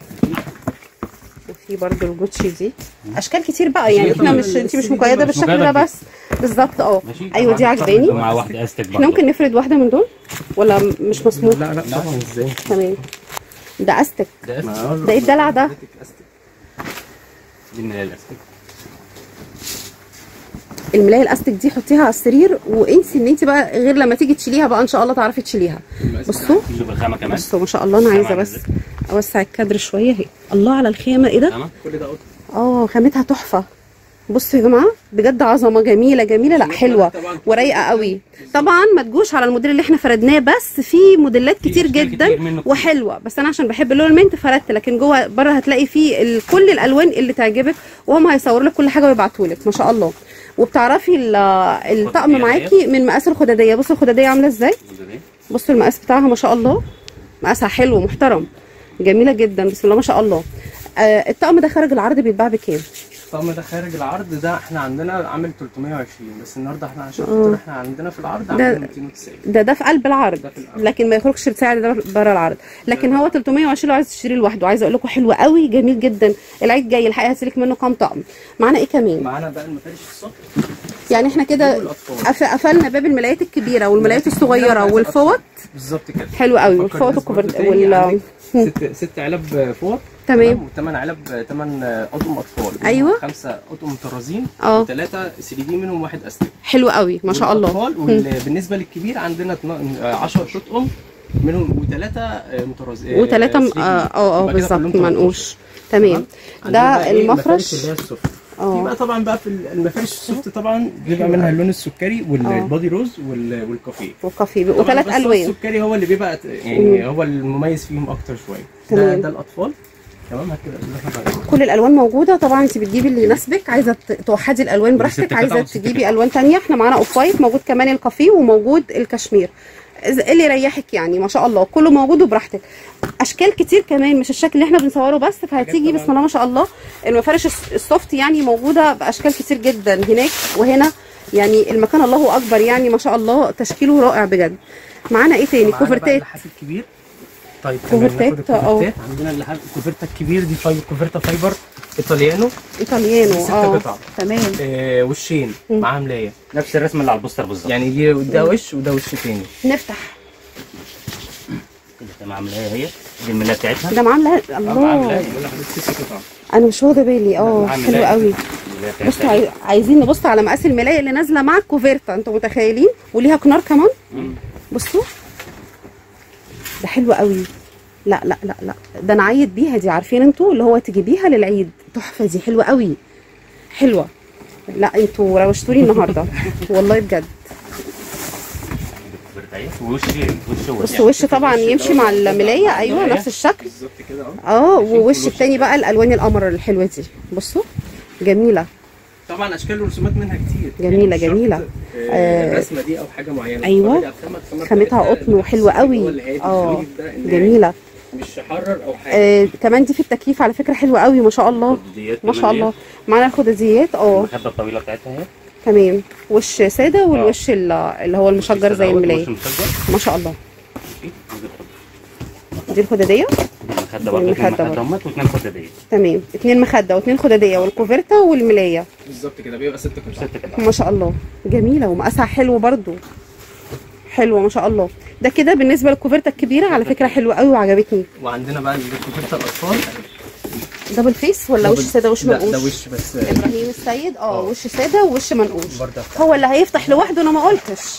وفي برضو الجوتشي دي اشكال كتير بقى يعني هي احنا طبعاً مش انت مش السي دي مقيده مش بالشكل مقيدة ده بيه. بس بالظبط اه ماشي ايوه دي طبعاً. عجباني طبعاً. ومع واحدة استك احنا ممكن نفرد واحده من دول ولا م- مش مسموح لا لا طبعا ازاي تمام ده استك ده أستك. ما ده ايه الدلع ده دي الملاية الاستك الملايه الاستك دي حطيها على السرير وانسي ان انت بقى غير لما تيجي تشيليها بقى ان شاء الله تعرفي تشيليها بصوا شوف الخامة كمان بصوا ما شاء الله انا عايزه عاملة بس ازاي؟ اوسع الكادر شويه اهي الله على الخامه ايه ده خامة كل ده قطن اه خامتها تحفه بصوا يا جماعه بجد عظمه جميله جميله لا حلوه ورايقه قوي طبعا ما تجوش على الموديل اللي احنا فردناه بس في موديلات في كتير أشكال جدا كتير منه كتير. وحلوه بس انا عشان بحب اللون المنت فردت لكن جوه بره هتلاقي فيه ال- كل الالوان اللي تعجبك وهم هيصوروا لك كل حاجه ويبعتوا لك ما شاء الله وبتعرفي ال- الطقم الخدادية معاكي من مقاس الخداديه بصوا الخداديه عامله ازاي بصوا المقاس بتاعها ما شاء الله مقاسها حلو محترم جميله جدا بسم الله ما شاء الله آه الطقم ده خارج العرض بيتباع بكام الطقم ده خارج العرض ده احنا عندنا عامل 320 بس النهارده احنا عشان خاطر احنا عندنا في العرض ده- عاملين 290 ده ده في قلب العرض ده في العرض. لكن ما يخرجش بسعر ده بره العرض لكن هو 320 لو عايز تشتريه لوحده عايزه اقول لكم حلو قوي جميل جدا العيد جاي الحقيقه هسيلك منه كام طقم معانا ايه كمان معانا بقى المفارش الصبح يعني احنا كده والأطفال. قف- قفلنا باب الملايات الكبيره والملايات الصغيره والفوط بالظبط كده حلو قوي فكر والفوط الناس والكوفر برضو تاني وال عندك ست ست علب فوط تمام وثمان علب ثمان اطقم اطفال أيوة. خمسه اطقم طرازين اه وثلاثه 3 دي منهم واحد استك حلو قوي ما شاء الله والأطفال وبالنسبه للكبير عندنا 10 اطقم منهم وثلاثه مطرز وثلاثة م- اه اه اه بالظبط منقوش تمام ده المفرش اللي هي السفر في اه بقى طبعا بقى في المفارش السوفت طبعا بيبقى منها اللون السكري والبادي روز وال- والكافيه والكافيه بيبقوا طبعاً ثلاث بس الوان السكري هو اللي بيبقى يعني هو المميز فيهم اكتر شويه ده تمام. ده الاطفال تمام هات كده اللي احنا بعمله. كل الالوان موجوده طبعا انت بتجيبي اللي يناسبك عايزه ت- توحدي الالوان براحتك ست عايزه قطع وست تجيبي قطع. الوان تانية احنا معانا اوف وايت موجود كمان الكافيه وموجود الكشمير إذا- اللي يريحك يعني ما شاء الله كله موجود وبراحتك اشكال كتير كمان مش الشكل اللي احنا بنصوره بس فهتيجي طبعاً. بسم الله ما شاء الله المفارش الس- السوفت يعني موجوده باشكال كتير جدا هناك وهنا يعني المكان الله اكبر يعني ما شاء الله تشكيله رائع بجد معانا ايه تاني معانا بقى كوفرتات اللحاف الكبير طيب تمام، كوفرتات، ناخد اه. الكوفرتات عندنا اللحاف الكوفرتا الكبير دي فايبر كوفرتا فايبر ايطاليانو ايطاليانو ست اه قطع. تمام آه وشين مم. معاه ملايه نفس الرسمه اللي على البوستر بالظبط يعني دي ده وش وده وش تاني نفتح كده تمام عاملاها هي دي الملايه بتاعتها ده معاه ملاية- معاه الله ملايه يقول لحضرتك ست قطع انا مش واخده بالي اه معاه حلو ملاية. قوي الملاية بتاعتها بصوا عاي- عايزين نبص على مقاس الملايه اللي نازله مع الكوفيرتا انتوا متخيلين وليها كنار كمان مم. بصوا ده حلو قوي لا لا لا لا ده انا عيد بيها دي عارفين انتوا اللي هو تجيبيها للعيد تحفه دي حلوه قوي حلوه لا انتوا روشتوني النهارده والله بجد وش وش وش بصوا وش طبعا يمشي مع الملايه ايوه نفس الشكل بالظبط كده اهو اه ووش التاني بقى الالوان القمر الحلوه دي بصوا جميله طبعا اشكال ورسومات منها كتير جميلة، مش شرط، جميلة. آه، آه، الرسمه دي او حاجه معينه أيوة. بتتفرج على الخامة، الخامة خامتها بتاعتها قطن وحلوه النفس اللي هو قوي الهادي اه الخفيف ده، إن هي جميله مش حرر او حاجه آه كمان دي في التكييف على فكره حلوه قوي ما شاء الله ما شاء الله معانا الخداديات اه المخده الطويله بتاعتها اهي تمام وش ساده والوش ال- اللي هو المشجر زي الملايه وش مشجر ما شاء الله ماشي. ودي الخد- دي الخداديه المخده برضه المخدة اتنين برضه. مخده همت واثنين خداديه تمام اتنين مخده واتنين خداديه والكوفرتا والملايه بالظبط كده بيبقى ست قطع ست قطع ما شاء الله جميله ومقاسها حلو برضو حلوه ما شاء الله ده كده بالنسبه للكوفرتا الكبيره على فكره حلوه قوي وعجبتني وعندنا بقى الكوفرتا الاطفال دبل فيس ولا وش ساده وش لا ده منقوش وش بس ابراهيم السيد اه اه. وش ساده ووش منقوش برضه هو اللي هيفتح لوحده انا ما قلتش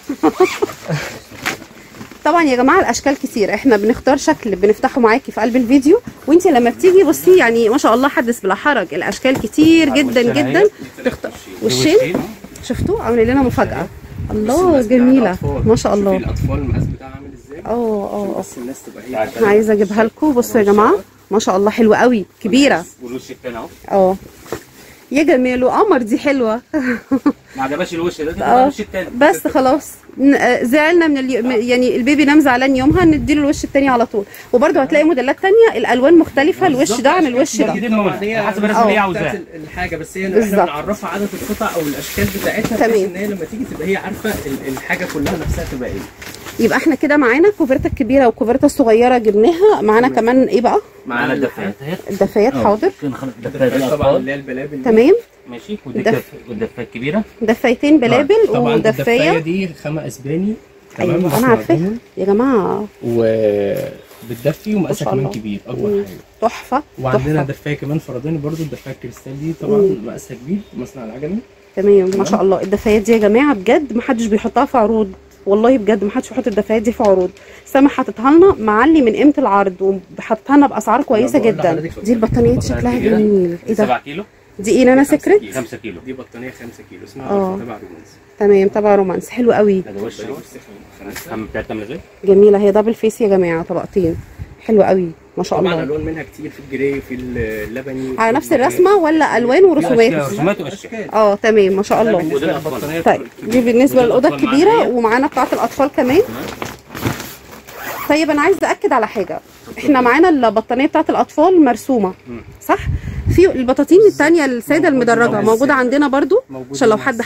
طبعا يا جماعه الاشكال كتير احنا بنختار شكل بنفتحه معاكي في قلب الفيديو وانت لما بتيجي بصي يعني ما شاء الله حدث بلا حرج الاشكال كتير جدا وشنا جدا اهي. تختار دي وشين شفتوا عامل لنا مفاجاه الله جميله ما شاء شوفي الله الاطفال المقاس بتاعها عامل ازاي اه اه اه بس الناس تبقى هي انا عايزه اجيبها لكم بصوا يا جماعه ما شاء الله حلوه قوي كبيره والوش التاني اهو اه يا جميل وقمر دي حلوه ما عجبهاش الوش ده ده اه الوش التاني بس خلاص ن- آه، زعلنا من اليوم يعني البيبي نام زعلان يومها نديله الوش التاني على طول وبرده هتلاقي موديلات تانية الالوان مختلفه الوش ده عن الوش ده دي المميز. حسب الرسمه اه. اللي هي بتاعت عاوزاها ال- الحاجه بس هي بالظبط. احنا بنعرفها عدد القطع او الاشكال بتاعتها تمام. بحيث ان هي لما تيجي تبقى هي عارفه ال- الحاجه كلها نفسها تبقى ايه يبقى احنا كده معانا الكوفرتا الكبيره والكوفرتا الصغيره جبناها معانا كمان ايه بقى معانا الدفايات اهي الدفايات حاضر الدفايات طبعا الاطفال اللي هي البلابل دي. تمام ماشي ودي الدف- الدف- والدفايه الكبيره دفايتين بلابل طبعا الدفايه ودفايه دي خامه اسباني ايوه تمام انا عارفاها يا جماعه وبتدفي ومقاسها ما شاء كمان الله. كبير مم. اكبر حاجه تحفه وعندنا تحفه دفايه كمان فرداني برضو الدفايه الكريستال دي طبعا مم. مقاسها كبير مصنع العجمي تمام ما شاء الله الدفايات دي يا جماعه بجد محدش بيحطها في عروض والله بجد محدش بيحط الدفايات دي في عروض سامح حاططها لنا معلي من قيمه العرض وحاططها لنا باسعار كويسه بقول جدا لحضرتك دي البطانيه دي شكلها كبيرة. جميل ايه ده 7 كيلو دي ايه نانا خمسة سكرت كيلو. 5 كيلو دي بطانيه 5 كيلو اسمها اه. عرفة تبع رومانس تمام تبع رومانس حلو قوي ده وش اهو الخامه بتاعتها عامله ازاي جميله هي دبل فيس يا جماعه طبقتين حلو قوي ما شاء طبعا الله الوان منها كتير في الجراي وفي اللبني على نفس الرسمه ولا الوان ورسومات رسومات واشكال اشكال اه تمام ما شاء ده الله بالنسبه وده للبطانيه طيب الكبيرة. دي بالنسبه ودي للاوضه الأطفال الكبيره معانا. ومعانا بتاعه الاطفال كمان طيب انا عايزه اكد على حاجه احنا معانا البطانيه بتاعه الاطفال مرسومه صح في البطاطين التانية الساده المدرجه موجوده عندنا برضو موجودة عشان لو مع حد السيدة. حب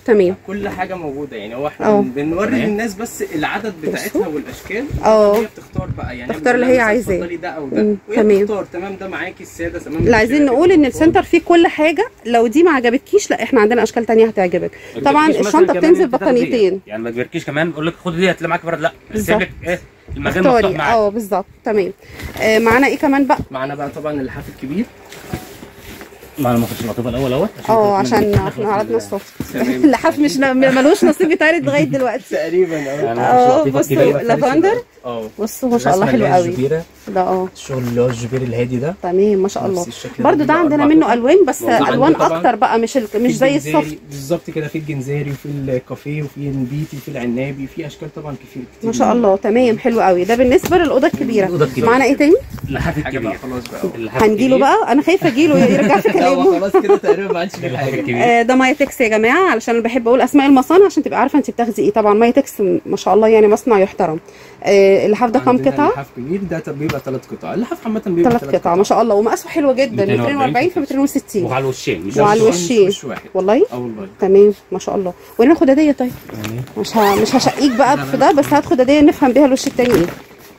تمام كل حاجه موجوده يعني هو أه. احنا بنوري تمام. للناس بس العدد بتاعتها والاشكال أه. هي بتختار بقى يعني تختار اللي هي مثلا عايزاه. اتفضلي ده او مم، ده وهي تمام. بتختار تمام ده معاكي الساده تمام اللي عايزين نقول ان السنتر فيه كل حاجه لو دي ما عجبتكيش لا احنا عندنا اشكال تانية هتعجبك طبعا ما تجيبكيش مثلاً الشنطه كمان بتنزل انت تاخدي بطانيتين ديت. يعني ما تجبركيش كمان اقول لك خدي دي هتلاقي معاك برد لا بالظبط. سيب لك ايه المجال مفتوح اختاري معاك اه بالظبط تمام آه معانا ايه كمان بقى معانا بقى طبعا اللحاف الكبير ما انا ما كنتش لطيفه الاول اهوت اه عشان احنا عرضنا الصوت اللحاف مش ملوش نصيب يتعرض لغايه دلوقتي تقريبا اه اه بصوا لافندر اه بصوا ما شاء الله حلو قوي الجبيره ده اه الشغل اللي هو الجبير الهادي ده تمام ما شاء الله نفس الشكل ده برضو ده بيبقى عندنا أربع منه قطع. الوان بس موجود عندنا الوان طبعاً. اكتر بقى مش ال... مش في زي الجنزاري- الصف بالظبط كده في الجنزاري وفي الكافيه وفي البيتي وفي العنابي في اشكال طبعا كتير كتير ما شاء الله تمام حلو قوي ده بالنسبه للاوضه الكبيره الأوضة الكبيرة. معانا ايه تاني اللحاف حاجه بقى الكبير خلاص بقى اللحاف هنجيله الكبير. بقى انا خايفه اجيله يرجع في لا هو كلامه خلاص كده تقريبا ما عادش في اللحاف حاجه الكبير آه، ده مايتكس يا جماعه علشان انا بحب اقول اسماء المصانع عشان تبقى عارفه انت بتاخدي ايه طبعا مايتكس ما شاء الله يعني مصنع يحترم آه، اللحاف ده كام عندنا قطعه اللحاف كبير ده بيبقى ثلاث قطع اللحاف عامه بيبقى ثلاث قطع ما شاء الله ومقاسه حلو جدا 240 في 260 وعلى الوشين مش وعلى بس الوشين. مش واحد والله اه والله تمام ما شاء الله ورينا خداديه طيب مش ه... مش هشقيك بقى في ده بس هات خداديه نفهم بيها الوش التاني ايه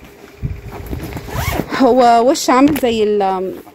هو وش عامل زي ال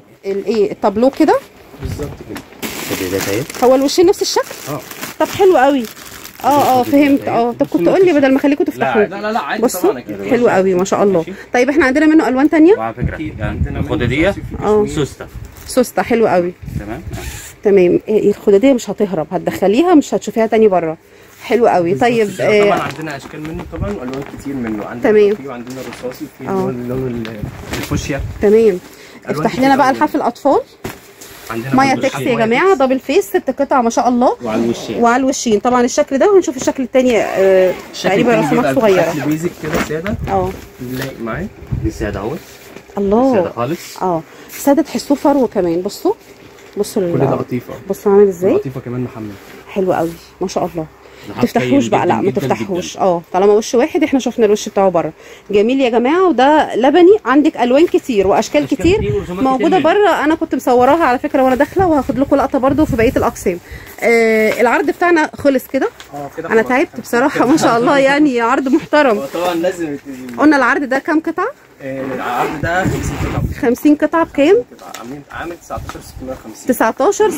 الايه التابلو كده بالظبط كده كده ده طيب هو الوشين نفس الشكل اه طب حلو قوي اه اه فهمت اه طب كنت قول لي بدل ما اخليكم تفتحوه لا لا لا عادي بصوا طبعا اكيد حلو قوي ما شاء الله ماشي. طيب احنا عندنا منه الوان تانية وعلى فكره اكيد يعني عندنا الخدة دي منه رصاصي اه. وفي سوسته سوسته حلو قوي تمام تمام إيه، الخداديه مش هتهرب هتدخليها مش هتشوفيها تاني بره حلو قوي طيب بالظبط كده. طبعا آه عندنا اشكال منه طبعا والوان كتير منه عندنا تمام. في وعندنا رصاصي وفي اه. اللون اللون ال- الفوشيا تمام ألوان افتح كتير لنا بقى أوي. لحاف الاطفال عندنا مايا برضه تكس الحاف يا مايا جماعه تكس. دبل فيس ست قطع ما شاء الله وعلى الوشين وعلى الوشين طبعا الشكل ده وهنشوف الشكل التاني آه الشكل تقريبا التاني رسومات بيبقى صغيره بشكل بيزك كده ساده اه نلاقي معاه دي ساده اهوت ساده الله خالص اه ساده تحسوه فرو كمان بصوا بصوا كل ده لل... قطيفه بصوا عامل ازاي قطيفه كمان محمد حلو قوي ما شاء الله لحاف تفتحوش طيب بقى لا جداً ما جداً تفتحوش جداً. اه طالما وش واحد احنا شفنا الوش بتاعه بره جميل يا جماعه وده لبني عندك الوان كتير واشكال أشكال كتير ورسومات كتير موجوده منه. بره انا كنت مصوراها على فكره وانا داخله وهاخد لكم لقطه برده في بقيه الاقسام آه العرض بتاعنا خلص كده اه كده انا خلاص. تعبت بصراحه ما شاء الله يعني عرض محترم هو طبعا لازم يت- قلنا العرض ده كام قطعه آه، العرض ده 50 قطعه 50 قطعه بكام قطعة. عاملين عامل 19 650 19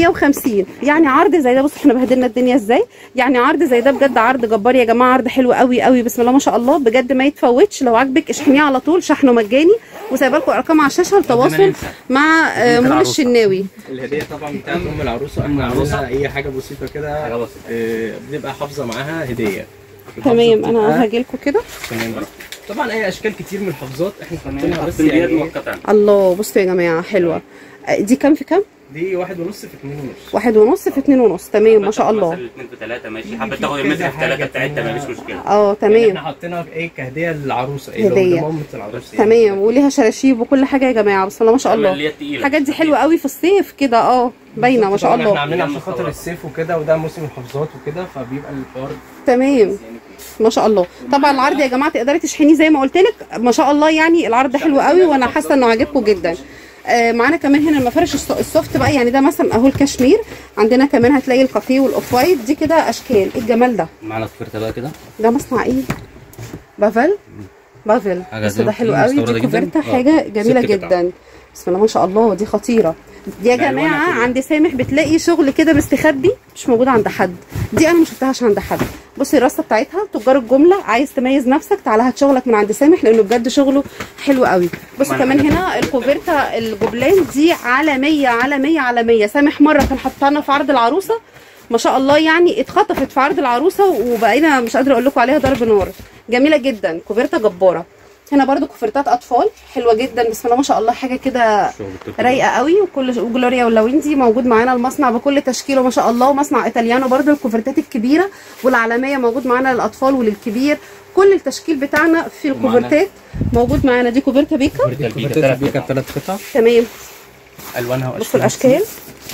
650 يعني عرض زي ده بصوا احنا بهدلنا الدنيا ازاي يعني عرض زي ده بجد عرض جبار يا جماعه عرض حلو قوي قوي بسم الله ما شاء الله بجد ما يتفوتش لو عاجبك اشحنيه على طول شحنه مجاني وسايبه لكم ارقام على الشاشه للتواصل ننسى. مع آه، هدية مول العروسة. الشناوي الهديه طبعا بتاعت ام العروسه أم احنا العروسة. عاملينها اي حاجه بسيطه كده حاجة بسيطة. آه، بنبقى حافظه معاها هديه تمام الحافظة انا بتبقى- هاجي لكم كده تمام طبعا اي اشكال كتير من الحافظات احنا تمام حاطينها بس حاطين ديت يعني إيه، مؤقتا الله بصوا يا جماعه حلوه آه، دي كام في كام دي واحد ونص في اتنين ونص واحد ونص في اتنين ونص تمام ما شاء الله مثلا اثنين في ثلاثه ماشي حابه في تاخد كذا المتر في ثلاثه حاجة بتاعتها تانية. مفيش مشكله اه يعني تمام احنا حاطينها ايه كهديه للعروسه ايه هدية. لو مامة العروسه يعني. تمام وليها شراشيب وكل حاجه يا جماعه بسم الله ما شاء الله اللي هي التقيله الحاجات دي حلوه قوي في الصيف كده اه باينه ما شاء طبعاً احنا الله عاملينها عشان هي خاطر مصورة. الصيف وكده وده موسم الحافظات وكده فبيبقى الحوار تمام ما شاء الله طبعا العرض يا جماعه تقدري تشحنيه زي ما قلت لك ما شاء الله يعني العرض ده حلو قوي وانا حاسه انه عاجبكم جدا آه معانا كمان هنا المفارش الس- السوفت بقى يعني ده مثلا اهو الكشمير عندنا كمان هتلاقي الكافيه والاوف وايت دي كده اشكال ايه الجمال ده معانا كفرته بقى كده ده مصنع ايه بافل بافل حاجة بس زي ده ما حلو قلت قوي مستوردة دي جداً. كوفرتا آه. حاجه جميله ست قطع. جدا بسم الله ما شاء الله دي خطيره دي يا بألوانها جماعه كلها. عند سامح بتلاقي شغل كده مستخبي مش موجود عند حد دي انا ما شفتهاش عند حد بصي الرصه بتاعتها تجار الجمله عايز تميز نفسك تعالى هات شغلك من عند سامح لانه بجد شغله حلو قوي بصوا ما أنا كمان عندك هنا الكوفرتا الجبلان دي عالميه عالميه عالميه سامح مره كان حاطها لنا في عرض العروسه ما شاء الله يعني اتخطفت في عرض العروسه وبقينا مش قادره اقول لكم عليها ضرب نار جميله جدا كوفرتا جباره هنا برضو كوفرتات اطفال حلوه جدا بسم الله ما شاء الله حاجه كده شغل التركي. رايقه قوي وكل وجلوريا واللويندي موجود معانا المصنع بكل تشكيله ما شاء الله ومصنع ايطاليانو برضو الكوفرتات الكبيره والعالميه موجود معانا للاطفال وللكبير كل التشكيل بتاعنا في الكوفرتات موجود معانا دي كوفرتا بيكا كوفرتا البيكا كوفرتات ثلاث البيكا قطع. بثلاث قطع تمام الوانها واشكالها بصوا الاشكال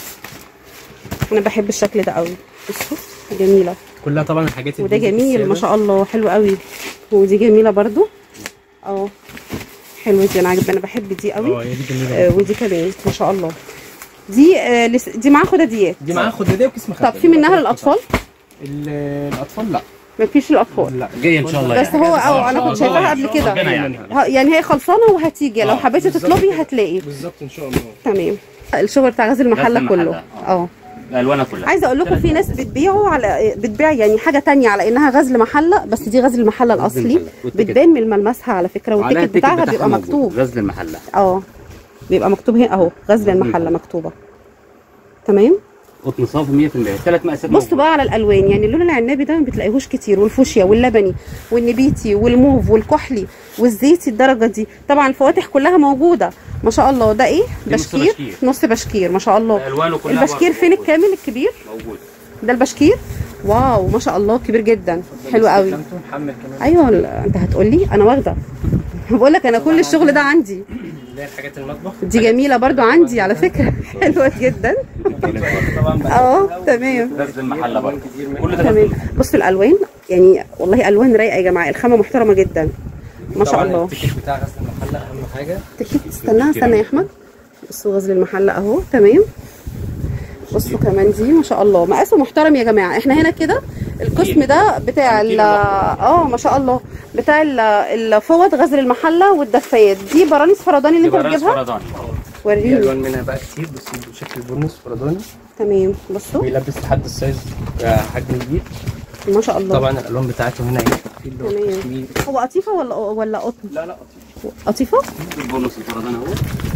انا بحب الشكل ده قوي بصوا جميله كلها طبعا الحاجات وده البيزك جميل ما السادة. شاء الله حلو قوي ودي جميله برضو اه حلوه دي انا عاجبني انا بحب دي قوي اه هي دي جميله آه ودي كمان ما شاء الله دي آه لس- دي معاها خداديات دي معاها خداديه وكيس مخده طب في منها للاطفال ال- الاطفال لا مفيش الاطفال لا جاي ان شاء الله بس يعني. هو اه انا إن كنت شاء الله شايفاها قبل يعني. كده ربنا يعني. ها- يعني هي خلصانه وهتيجي لو آه، حبيتي بالظبط تطلبي كده. هتلاقي بالظبط ان شاء الله تمام الشغل بتاع غزل المحله غزل كله المحلة، اه الالوانها كلها عايزه اقول لكم في ناس بتبيعوا على بتبيع يعني حاجه تانية على انها غزل محله بس دي غزل المحله الاصلي المحلة. والتيكت. بتبان من ملمسها على فكره وعليها والتيكت التيكت بتاعها بيبقى موجود. مكتوب غزل المحله اه بيبقى مكتوب هنا اهو غزل المحله مكتوبه تمام قطن صافي 100% ثلاث مقاسات بصوا بقى على الالوان يعني اللون العنابي ده ما بتلاقيهوش كتير والفوشيا واللبني والنبيتي والموف والكحلي والزيتي الدرجه دي طبعا الفواتح كلها موجوده ما شاء الله ده ايه دي نص بشكير بشكير. نص بشكير ما شاء الله الوانه كلها البشكير فين موجود. الكامل الكبير موجود ده البشكير واو ما شاء الله كبير جدا حلو قوي كلمته محمل كمان ايوه لا، انت هتقولي انا واخده بقول لك انا كل الشغل ده عندي اللي هي الحاجات المطبخ دي جميله برضو عندي على فكره حلوه جدا طبعا اه تمام غزل المحله برضه كتير منها. كل ده تمام بصوا الالوان يعني والله الوان رايقه يا جماعه الخامه محترمه جدا ما شاء طبعاً الله التيكت بتاع غسل المحله اهم حاجه تكيت استنى استنى يا احمد بصوا غزل المحله اهو تمام بصوا كمان دي ما شاء الله مقاسه محترم يا جماعه احنا هنا كده القسم ده بتاع ال اه ما شاء الله بتاع ال- الفوط غزل المحله والدفايات دي برانيس فرداني اللي انت يبقى راس بتجيبها فرداني في وريني الوان منها بقى كتير بس بشكل بونص فرداني تمام بصوا بيلبس لحد السايز آه، حجم كبير ما شاء الله طبعا الالوان بتاعته هنا اهي في اللي هو تمام. الكشمير. هو قطيفه ولا ولا قطن لا لا قطيفه البونص الفرداني اهو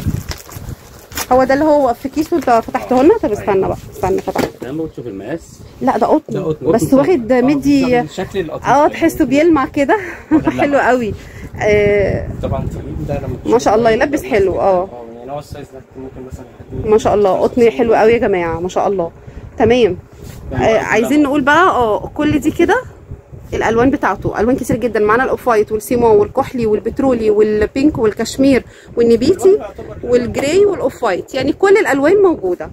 هو ده اللي هو في كيس وانت فتحته لنا طب استنى بقى استنى فتحته لما تشوف المقاس لا ده ده قطن قطن. بس قطن واخد آه، مدي بالظبط، شكل القطيف اه تحسه بيلمع كده حلو قوي آه طبعا تقيل ده لما ما شاء الله يلبس حلو اه اه يعني هو السايز ده ممكن مثلا حد ما شاء الله قطن حلو قوي يا جماعه ما شاء الله تمام آه عايزين نقول بقى اه كل دي كده الالوان بتاعته الوان كتير جدا معانا الاوف وايت والسيمون والكحلي والبترولي والبينك والكشمير والنبيتي والجراي والاوف وايت يعني كل الالوان موجوده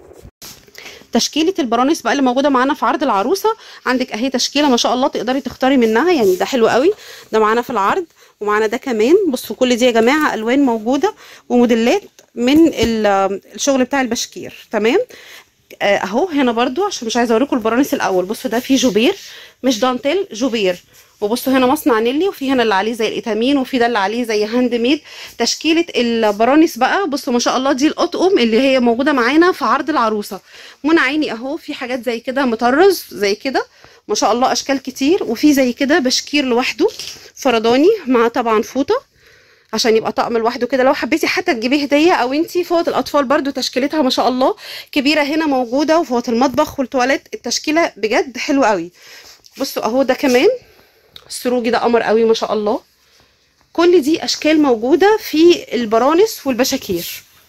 تشكيله البرانيس بقى اللي موجوده معانا في عرض العروسه عندك اهي تشكيله ما شاء الله تقدري تختاري منها يعني ده حلو قوي ده معانا في العرض ومعانا ده كمان بصوا كل دي يا جماعه الوان موجوده وموديلات من ال- الشغل بتاع البشكير تمام آه، اهو هنا برضو عشان مش عايزه اوريكم البرانيس الاول بصوا ده فيه جوبير مش دانتيل جوبير وبصوا هنا مصنع نيلي وفي هنا اللي عليه زي الايتامين وفي ده اللي عليه زي هاند ميد تشكيله البرانيس بقى بصوا ما شاء الله دي الاطقم اللي هي موجوده معانا في عرض العروسه منى عيني اهو في حاجات زي كده مطرز زي كده ما شاء الله اشكال كتير وفي زي كده بشكير لوحده فرداني مع طبعا فوطه عشان يبقى طقم لوحده كده لو حبيتي حتى تجيبيه هديه او انتي فوط الاطفال برضو تشكيلتها ما شاء الله كبيره هنا موجوده وفوط المطبخ والتواليت التشكيله بجد حلوه قوي بصوا اهو ده كمان السروجي ده قمر قوي ما شاء الله كل دي اشكال موجوده في البرانس والبشاكير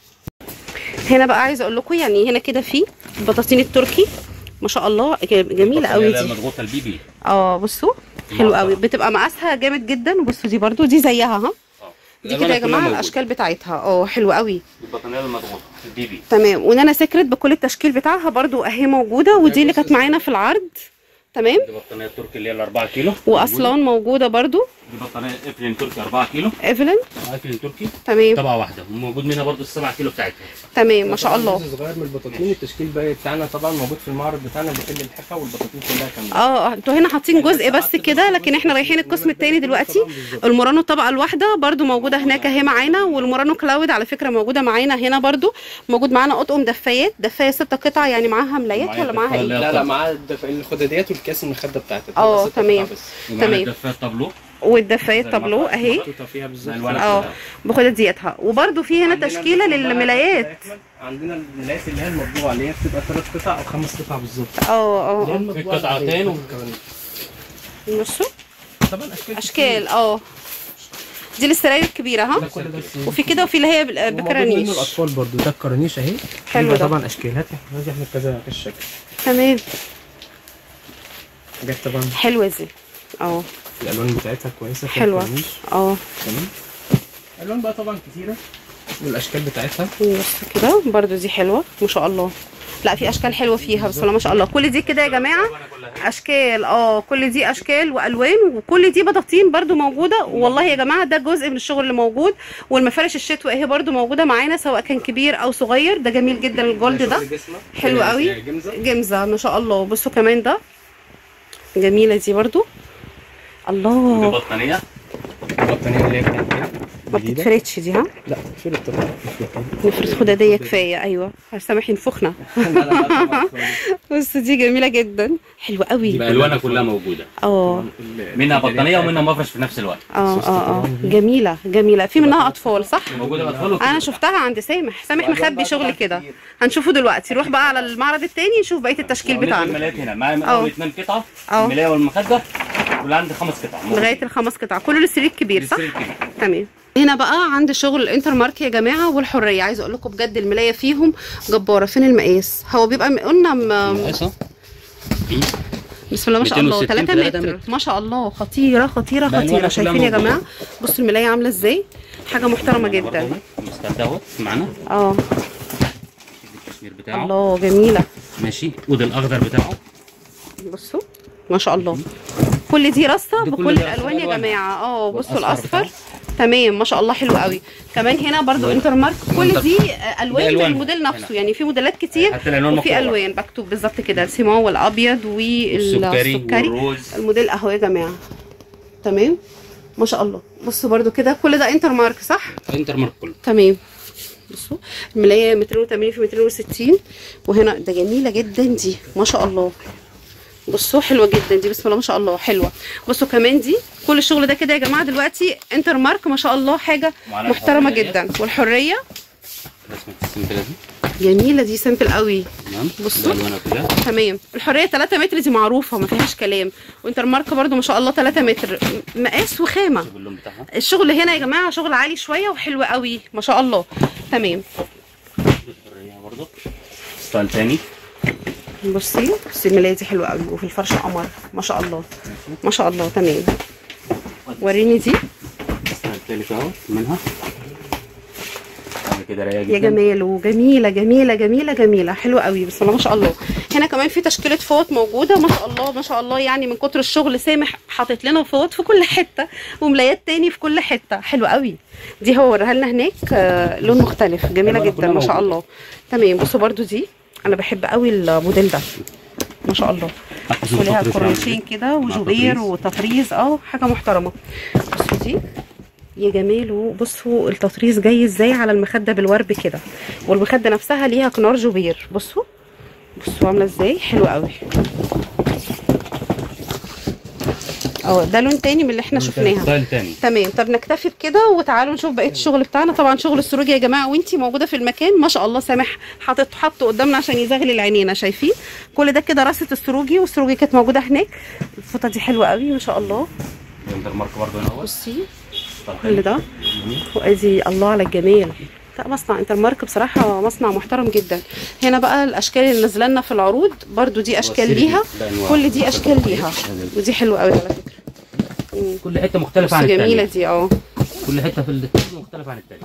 هنا بقى عايزه اقول لكم يعني هنا كده في البطاطين التركي ما شاء الله ج- جميله قوي دي مضغوطه البيبي اه بصوا حلو قوي بتبقى مقاسها جامد جدا بصوا دي برضو دي زيها ها دي كده يا جماعه الاشكال بتاعتها اه حلوه قوي البطانيه المضغوطه البيبي تمام ونانا سكرت بكل التشكيل بتاعها برضو اهي موجوده ودي اللي كانت معانا في العرض تمام دي بطانيه تركي اللي هي ال 4 كيلو واصلان موجوده برضو دي بطانيه افلين تركي 4 كيلو ايفلين افلين تركي تمام طبعه واحده وموجود منها برضو ال 7 كيلو بتاعتها تمام ما شاء الله جزء صغير من البطاطين التشكيل بقى بتاعنا طبعا موجود في المعرض بتاعنا بكل الحفه والبطاطين كلها كامله اه انتوا هنا حاطين جزء بس كده لكن احنا رايحين القسم التاني دلوقتي المورانو الطبقه الواحده برضو موجوده هناك اهي معانا والمورانو كلاود على فكره موجوده معانا هنا برضو موجود معانا اطقم دفايات دفايه ست قطع يعني معاها ملايات معايا ولا معاها دفاية ايه اللي هي لا لا الطبق. معاه الدف- الخداديات والكاس المخده بتاعتها اه، بس ست تمام. قطع بس. ومعانا تمام. الدفايه طابلو والدفايات تابلو اهي محطوطه فيها بالظبط الألوان اه كلها. بخدات ديتها وبرضو في هنا عندنا تشكيله الدفاية بقى للملايات أحمد، عندنا الملايات اللي هي المطبوعه اللي هي بتبقى ثلاث قطع او خمس قطع بالظبط اه اللي هي اه المطبوعة قطعتين العادية و- بتاعت الكوانيس. اه بصوا طبعا اشكال اشكال اه دي السراير الكبيره ها ده كل ده السين. وفي كده وفي اللي هي بال- وموجود بكرانيش منه الاطفال برضو ده الكرانيش اهي حلو دي بقى ده. طبعا اشكال هات هات احنا كذا كذا شكل تمام حاجات طبعا حلوه دي اه الالوان بتاعتها كويسه فيها حلوة. كرانيش. اه تمام الالوان بقى طبعا كتيره والاشكال بتاعتها بص كده برضو دي حلوه ما شاء الله لا في اشكال حلوه فيها بسم الله ما شاء الله كل دي كده يا جماعه اشكال اه كل دي اشكال والوان وكل دي بطاطين برضو موجوده والله يا جماعه ده جزء من الشغل اللي موجود والمفارش الشتوي اهي برضو موجوده معانا سواء كان كبير او صغير ده جميل جدا الجولد ده شغل جسمة. حلو قوي جمزه جمزه ما شاء الله بصوا كمان ده جميله دي برضو ودي الله بطانيه البطانيه اللي هي كانت هنا ما جديدة. بتتفردش دي ها لا تفرد طبعا نفرد خداديه كفايه ايوه سامح ينفخنا لا لا لا طبعاً. بص دي جميله جدا حلوه قوي بالوانها كلها موجوده اه منها بطانيه ومنها مفرش في نفس الوقت اه اه اه جميله جميله في منها اطفال صح موجوده اطفال وكبار. انا شفتها عند سامح سامح مخبي شغل كده هنشوفه دلوقتي نروح بقى على المعرض التاني نشوف بقيه التشكيل ونزل بتاعنا الملايات هنا معايا من أه. اول اثنين قطعه أه. الملايه والمخده واللي عندي خمس قطع لغايه الخمس قطع كله للسرير الكبير صح للسرير الكبير. تمام هنا بقى عند شغل الانتر مارك يا جماعه والحريه عايزه اقول لكم بجد الملايه فيهم جباره فين المقاس هو بيبقى م- قلنا م- مقاسها بسم الله ما شاء الله 260 3 3 متر متر. ما شاء الله خطيره خطيره بقى خطيره الورقة شايفين كلها يا جماعه موجودة. بصوا الملايه عامله ازاي حاجه محترمه جدا المستند اهوت معانا اه الكشمير بتاعه الله جميله ماشي وده الاخضر بتاعه بصوا ما شاء الله كل دي رصه دي كل بكل دي رصة الالوان يا بألوانها. جماعه اه بصوا والأصفر الاصفر بتاعه. تمام ما شاء الله حلو قوي كمان هنا برضو انتر مارك كل انتر- دي آه، الوان بألوانها. بالموديل نفسه هنا. يعني في موديلات كتير حتى العنوان وفي مكتوب. الوان مكتوب بالظبط كده السيمون والابيض السكري والسكري والروز الموديل اهو يا جماعه تمام ما شاء الله بصوا برضو كده كل ده انتر مارك صح انتر مارك كله تمام بصوا الملايه 280 في 260 وهنا ده جميله جدا دي ما شاء الله بصوا حلوه جدا دي بسم الله ما شاء الله حلوه بصوا كمان دي كل الشغل ده كده يا جماعه دلوقتي انتر مارك ما شاء الله حاجه وعلى محترمه الحرية. جدا والحريه رسمه السمبله دي جميله دي سامبل قوي تمام بصوا. بالوانها كلها تمام الحريه 3 متر دي معروفه ما فيهاش كلام وانتر مارك برده ما شاء الله 3 متر م- مقاس وخامه شوف اللون بتاعها الشغل هنا يا جماعه شغل عالي شويه وحلو قوي ما شاء الله تمام الحريه برضه ستايل تاني بصي بصي الملايه دي حلوه قوي وفي الفرش قمر ما شاء الله ما شاء الله تمام وريني دي ستايل تالت اهو منها بعد كده رايقه جدا يا جماله جميله جميله جميله جميله حلوه قوي بسم الله ما شاء الله هنا كمان في تشكيله فوط موجوده ما شاء الله ما شاء الله يعني من كتر الشغل سامح حاطط لنا فوط في كل حته وملايات تاني في كل حته حلوه قوي دي هو وريها لنا هناك آه، لون مختلف جميله ألوانها جدا كلها ما شاء موجودة. الله تمام بصوا برضو دي انا بحب قوي الموديل ده ما شاء الله حتى وليها تطريز كورنيشين عندك. كده مع وجوبير تطريز. وتطريز اه حاجه محترمه بصوا دي يا جماله بصوا التطريز جاي ازاي على المخده بالورب كده والمخده نفسها ليها كنار جوبير بصوا بصوا عامله ازاي حلوه قوي اه ده لون تاني من اللي احنا شفناها ستايل تاني تمام طب نكتفي بكده وتعالوا نشوف بقيه الشغل بتاعنا طبعا شغل السروج يا جماعه وانتي موجوده في المكان ما شاء الله سامح حاطط حطه قدامنا عشان يزغلل العينينا شايفين كل ده كده راسه السروجي والسروجي كانت موجوده هناك الفوطه دي حلوه قوي ما شاء الله انتر مارك برضه هنا اهو بصي ستايل كل تاني. ده وادي الله على الجمال لا مصنع انتر مارك بصراحه مصنع محترم جدا هنا بقى الاشكال اللي نازله لنا في العروض برضو دي اشكال والسيري ليها ده أنواع. كل دي اشكال ليها ودي حلوه قوي على فكره مم. كل حته مختلفه عن بصي جميله الثانيه دي اه كل حته في الثانيه مختلفه عن الثانيه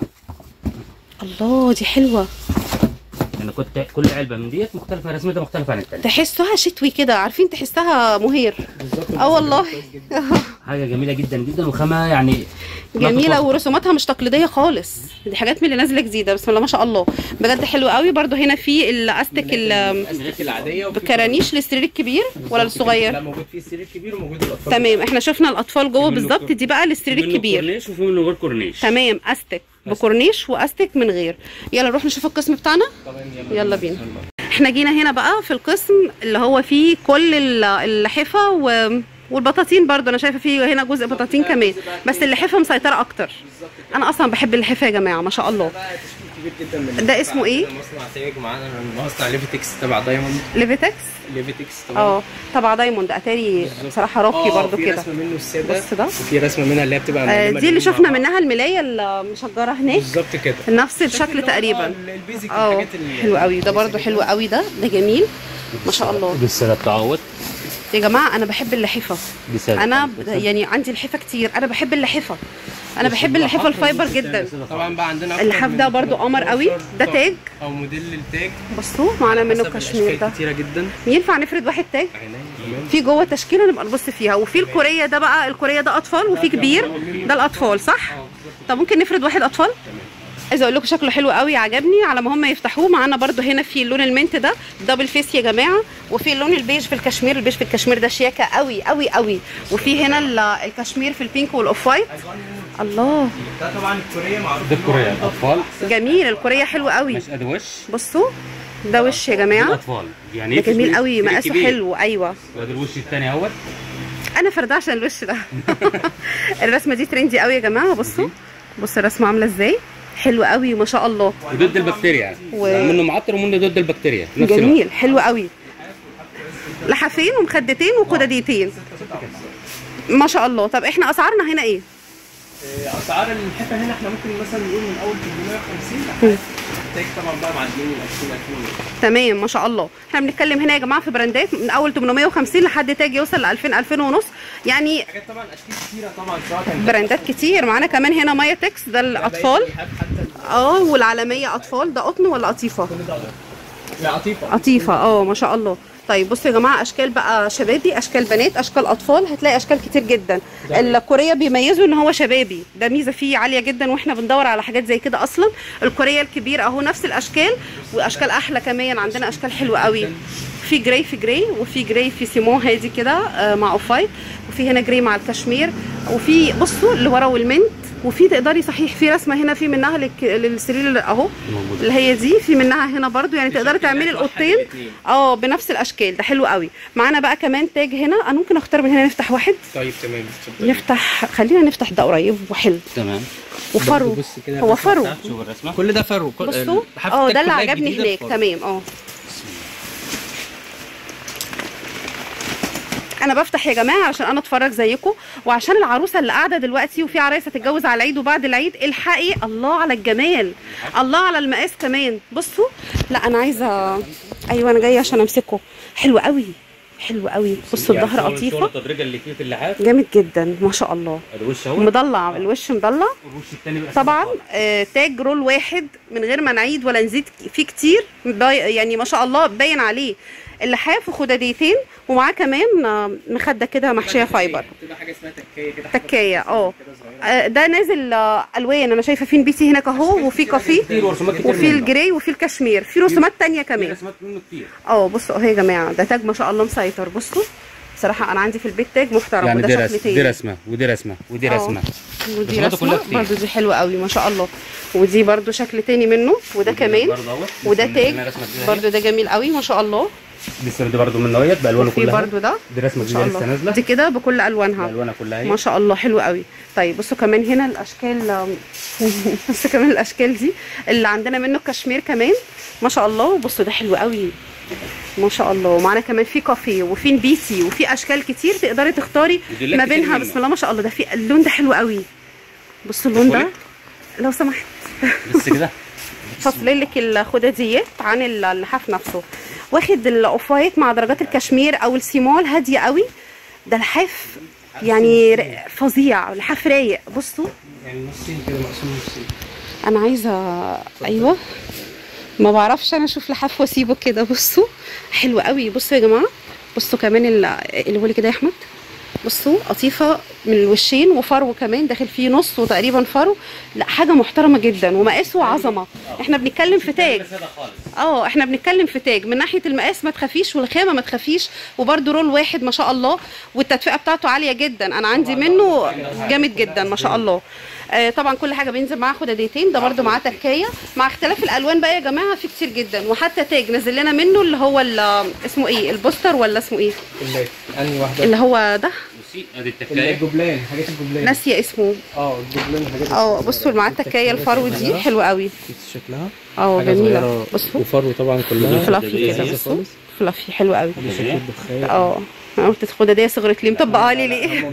الله دي حلوه لان كنت كل علبه من ديت مختلفه رسمتها مختلفه عن الثانيه تحسها شتوي كده عارفين تحسها مهير بالظبط اه والله حاجه جميله جدا جدا وخامه يعني لا جميله تتوصف. ورسوماتها مش تقليديه خالص دي حاجات من اللي نازله جديده بسم الله ما شاء الله بجد حلو قوي برضو هنا في الاستك ال- الاساسيات العاديه وفي بكرانيش للسرير الكبير ولا لا الصغير موجود فيه السرير الكبير وموجود الاطفال تمام احنا شفنا الاطفال جوه في منه بالظبط كور- دي بقى للسرير في منه الكبير كورنيش وفي منه غير كورنيش تمام استك بكورنيش واستك من غير يلا نروح نشوف القسم بتاعنا طبعا يلا بينا احنا جينا هنا بقى في القسم اللي هو فيه كل ال- اللحفه و... والبطاطين برضو انا شايفه فيه هنا جزء بطاطين كمان بس اللحفه مسيطره اكتر انا اصلا بحب اللحفه يا جماعه ما شاء الله بقى تشكيل كبير جدا من ده اسمه ايه؟ مصنع تاج معانا من مصنع ليفيتكس تبع دايموند ليفيتكس ليفيتكس طبعا اه تبع دايموند اتاري بالظبط. بصراحه راقي آه، برضو في كده رسمه منه الساده بص ده. وفي رسمه منها اللي هي بتبقى آه مليانة دي اللي لون شفنا مع بعض. منها الملايه المشجره هناك بالظبط كده نفس الشكل اللي هو تقريبا ال- البيزك اه الحاجات اللي- حلو قوي ده برضو البيزك حلو جدا. قوي ده ده جميل ما شاء الله بالسنه التعوض يا جماعه انا بحب اللحفه بسنة انا التعوض. ب- يعني عندي لحفه كتير انا بحب اللحفه انا بحب اللحفه الفايبر جدا طبعا بقى عندنا أكتر اللحاف من ده برضو قمر قوي 15 ده طقم تاج او موديل للتاج بصوا معانا منه حسب كشمير الأشكال ده كتيره جدا ينفع نفرد واحد تاج عينيا كمان في جوه تشكيله نبقى نبص فيها وفي الكوريه ده بقى الكوريه ده اطفال وفي كبير ده الاطفال صح طب ممكن نفرد واحد اطفال عايزه اقول لكم شكله حلو قوي عجبني على ما هم يفتحوه معانا برده هنا في اللون المنت ده دبل فيس يا جماعه وفي اللون البيج في الكشمير البيج في الكشمير ده شياكه قوي قوي قوي وفي هنا ال- الكشمير في البينك والاوف وايت الله ده طبعا الكوريه معروف ده الكورية الاطفال جميل الكوريه حلوه قوي مش ادي وش بصوا ده وش يا جماعه الاطفال يعني ده في جميل سويت قوي سويت مقاسه كبير. حلو ايوه وادي الوش الثاني اهوت انا فرده عشان الوش ده الرسمه دي ترندي قوي يا جماعه بصوا بصوا الرسمه عامله ازاي حلو قوي ما شاء الله وضد البكتيريا يعني و- منه معطر ومنه ضد البكتيريا في نفس الوقت جميل حلو قوي لحافين ومخدتين وقدديتين ما شاء الله طب احنا اسعارنا هنا ايه آه، اسعار الحفه هنا احنا ممكن مثلا نقول من اول 850 لحد تاج طبعا بقى معديين ال 20 2000 تمام ما شاء الله احنا بنتكلم هنا يا جماعه في براندات من اول 850 لحد تاج يوصل ل 2000 2000 ونص يعني حاجات طبعا اشكال كتيره طبعا سواء كان براندات كتير معانا كمان هنا مايا تكس ده الاطفال حتى اه والعالميه اطفال ده قطن ولا قطيفه لا عطيفه قطيفه اه ما شاء الله طيب بصوا يا جماعه اشكال بقى شبابي اشكال بنات اشكال اطفال هتلاقي اشكال كتير جدا الكوريه بيميزوا ان هو شبابي ده ميزه فيه عاليه جدا واحنا بندور على حاجات زي كده اصلا الكوريه الكبير اهو نفس الاشكال واشكال احلى كمان عندنا اشكال حلوه قوي في جراي في جراي وفي جراي في سيمون هادي كده آه، مع اوف وايت وفي هنا جراي مع الكشمير وفي بصوا اللي ورا والمنت وفي تقدري صحيح في رسمه هنا في منها للك- للسرير اللي اهو موجود اللي هي دي في منها هنا برضو يعني تقدري تعملي القطين اه بنفس الاشكال ده حلو قوي معانا بقى كمان تاج هنا انا ممكن اختار من هنا نفتح واحد طيب تمام اتفضل نفتح خلينا نفتح ده قريب وحلو تمام وفرو بص كده هو فرو شوف الرسمه كل ده فرو كل- بصوا الحفة اه التاج ده اللي كلها عجبني جديدة هناك فرو. تمام اه انا بفتح يا جماعه عشان انا اتفرج زيكم وعشان العروسه اللي قاعده دلوقتي وفي عرايس هتتجوز على العيد وبعد العيد الحقي الله على الجمال الله على المقاس كمان بصوا لا انا عايزه ايوه انا جايه عشان امسكه حلو قوي حلو قوي بصوا يعني الظهر صور- صور قطيفه التدريجه اللي فيه في اللحاف جامد جدا ما شاء الله الوش اهو مضلع الوش مضلع والوش الثاني بقى طبعا آه، تاج رول واحد من غير ما نعيد ولا نزيد فيه كتير باي- يعني ما شاء الله باين عليه اللحاف وخداديتين ومعاه كمان آه، مخده كده محشيه فايبر بتبقى حاجه اسمها تكايه كده تكايه اه كده صغيره آه، ده نازل آه، الوان انا شايفه في نبيتي هناك اهو وفي كافيه كتير ورسومات كتير وفي منه. الجراي وفي الكشمير في رسومات تانية في كمان رسومات منه كتير اه بصوا اهو يا جماعه ده تاج ما شاء الله مسيطر بصوا بصراحه انا عندي في البيت تاج محترم يعني وده دي شكل رسمه تاني دي رسمه ودي رسمه ودي اه. رسمه ودي رسوماته كلها رسمه كتير. برضو دي حلوه قوي ما شاء الله ودي برضو شكل تاني منه وده كمان برضه اهوت وده لسه تاج منزلنا رسمه جديدة اهي. برضو ده جميل قوي ما شاء الله لسه دي برضه منه اهيت بالوانه وفي كلها برضو ده دي رسمه ما شاء جديده لسه الله نازله دي كده بكل الوانها بالوانها كلها ما اهي شاء الله حلو قوي طيب بصوا كمان هنا الاشكال بصوا كمان الاشكال دي اللي عندنا منه كشمير كمان ما شاء الله بصوا ده حلو قوي ما شاء الله ومعانا كمان في كافيه وفي نبيتي وفي اشكال كتير تقدري تختاري موديلات ما كتير بينها منه. بسم الله ما شاء الله ده في اللون ده حلو قوي بصوا اللون ده أدخلك؟ لو سمحت بس كده فاصلين لك الخداديات عن اللحاف نفسه واخد الاوف وايت مع درجات الكشمير او السيمول هاديه قوي ده لحاف يعني ر- فظيع لحاف رايق بصوا يعني نصين كده مقسوم نصين انا عايزه ايوه ما بعرفش انا اشوف لحاف واسيبه كده بصوا حلو قوي بصوا يا جماعه بصوا كمان ال- اللي هو كده يا احمد بصوا قطيفه من الوشين وفرو كمان داخل فيه نص وتقريبا فرو لا حاجه محترمه جدا ومقاسه عظمه احنا بنتكلم في تاج اه احنا بنتكلم في تاج من ناحيه المقاس ما تخافيش والخامه ما تخافيش وبرده رول واحد ما شاء الله والتدفئه بتاعته عاليه جدا انا عندي منه جامد جدا ما شاء الله آه طبعا كل حاجه بينزل معاه خداديتين ده برده معاه تكايه مع اختلاف الالوان بقى يا جماعه في كتير جدا وحتى تاج نزل لنا منه اللي هو ال- اسمه ايه البوستر ولا اسمه ايه اللي انهي واحده اللي هو ده بصي ادي اللي التكايه الجبلان حاجات الجبلان ناسيه اسمه اه الجبلان حاجات اه بصوا معاه التكايه الفرو دي حلوه قوي شكلها اه حاجة جميله صغيرة بصوا وفرو طبعا كلها فلافي كده خدادية بصوا فلافي حلو قوي شكل الدخان اه انا قلت الخداديه صغرت لي مطبقها لي ليه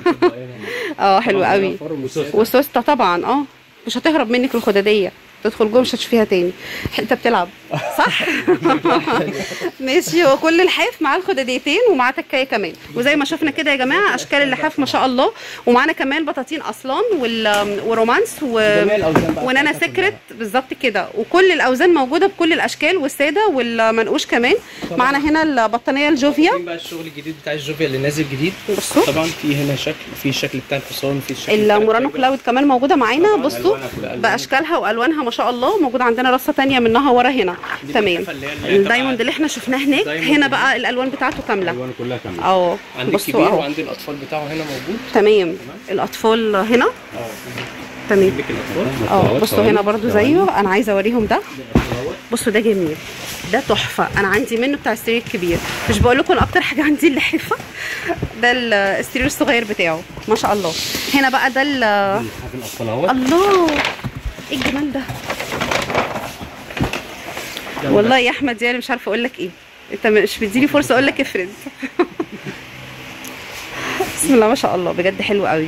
اه حلو قوي وسوسته طبعا اه مش هتهرب منك الخداديه تدخل جوه مش هتشوفيها تاني انت بتلعب صح ماشي هو كل لحاف مع الخداديتين ومع تكايه كمان وزي ما شفنا كده يا جماعه اشكال اللحاف ما شاء الله ومعانا كمان بطاطين اصلان وال... ورومانس و... جميع الأوزان بقى ونانا بتاعتها سكرت بالظبط كده وكل الاوزان موجوده بكل الاشكال والساده والمنقوش كمان معانا هنا البطانيه الجوفيا شايفين بقى الشغل الجديد بتاع الجوفيا اللي نازل جديد بصوا طبعا في هنا شكل في الشكل بتاع الحصان في الشكل بتاع المورانو الكلب. كلاود كمان موجوده معانا بصوا ألوانها كلها. باشكالها والوانها ما شاء الله موجود عندنا رصه تانية منها ورا هنا دي تمام اللحافة اللي هي اللي هي الدايموند تبع- اللي احنا شفناه هناك دايموند هنا دي. بقى الالوان بتاعته كامله الالوان كلها كامله اه عندي بصوا الكبير اهو وعندي الاطفال بتاعه هنا موجود تمام الاطفال هنا اه تمام لك الاطفال اه بصوا هنا برضو زيه انا عايزه اوريهم ده بصوا ده جميل ده تحفه انا عندي منه بتاع السرير الكبير مش بقول لكم اكتر حاجه عندي اللحافه ده ال- السرير الصغير بتاعه ما شاء الله هنا بقى ده ال- حاجه الاطفال اهوت الله ايه الجمال ده والله يا احمد يعني مش عارفه اقول لك ايه انت مش بتديني فرصه اقول لك افرد بسم الله ما شاء الله بجد حلو قوي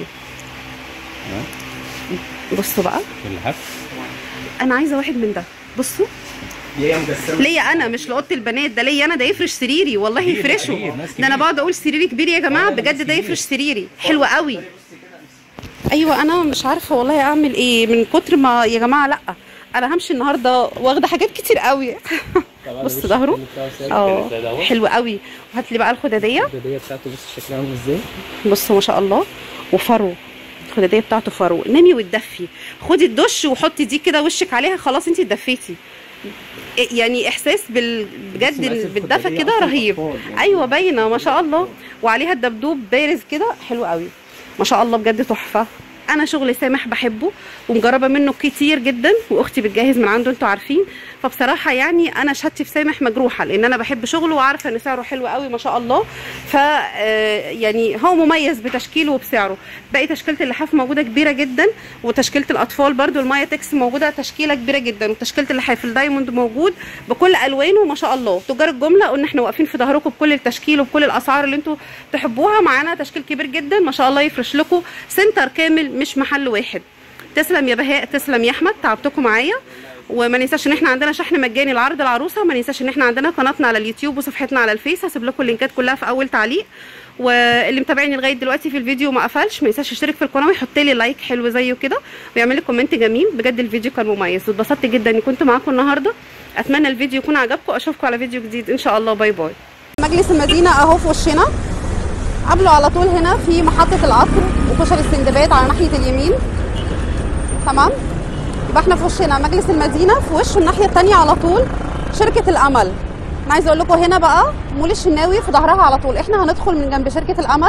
بصوا بقى اللحاف انا عايزه واحد من ده بصوا دي هي مجسمه ليا انا مش لاوضه البنات ده ليا انا ده يفرش سريري والله كبير، يفرشه كبير، ناس ده انا كبير. بقعد اقول سريري كبير يا جماعه بجد ده يفرش سريري حلو قوي ايوه انا مش عارفه والله اعمل ايه من كتر ما يا جماعه لا انا همشي النهارده واخده حاجات كتير قوي بص ظهره اه حلو قوي وهات لي بقى الخداديه الخداديه بتاعته بص شكلها عامل ازاي بصوا ما شاء الله وفرو الخداديه بتاعته فرو نامي وتدفي خدي الدش وحطي دي كده وشك عليها خلاص انت اتدفيتي إيه يعني احساس بال... بجد مقاس بالدفى الخدادية كده أصلاً رهيب أطفال يعني. ايوه باينه ما شاء الله وعليها الدبدوب بارز كده حلو قوي ما شاء الله بجد تحفه انا شغل سامح بحبه ومجربه منه كتير جدا واختي بتجهز من عنده انتوا عارفين فبصراحه يعني انا شهادتي في سامح مجروحه لان انا بحب شغله وعارفه ان سعره حلو قوي ما شاء الله ف آه، يعني هو مميز بتشكيله وبسعره باقي تشكيله اللحاف موجوده كبيره جدا وتشكيله الاطفال برده المايا تكس موجوده تشكيله كبيره جدا وتشكيله اللحاف الدايموند موجود بكل الوانه ما شاء الله تجار الجمله قلنا احنا واقفين في ظهركم بكل التشكيل وبكل الاسعار اللي انتوا تحبوها معانا تشكيل كبير جدا ما شاء الله يفرش لكم سنتر كامل مش محل واحد تسلم يا بهاء تسلم يا احمد تعبتكم معايا وما ننساش ان احنا عندنا شحن مجاني لعرض العروسه ما ننساش ان احنا عندنا قناتنا على اليوتيوب وصفحتنا على الفيس هسيب لكم اللينكات كلها في اول تعليق واللي متابعني لغايه دلوقتي في الفيديو ما قفلش ما ينساش يشترك في القناه ويحط لي لايك حلو زيه كده ويعمل لي كومنت جميل بجد الفيديو كان مميز واتبسطت جدا اني كنت معاكم النهارده اتمنى الفيديو يكون عجبكم اشوفكم على فيديو جديد ان شاء الله باي باي مجلس المدينه اهو في وشنا قبله على طول هنا في محطه القطر وكشري السندباد على ناحيه اليمين تمام يبقى احنا في وشنا مجلس المدينه في وشه الناحيه الثانيه على طول شركه الامل انا عايزه اقول لكم هنا بقى مول الشناوي في ظهرها على طول احنا هندخل من جنب شركه الامل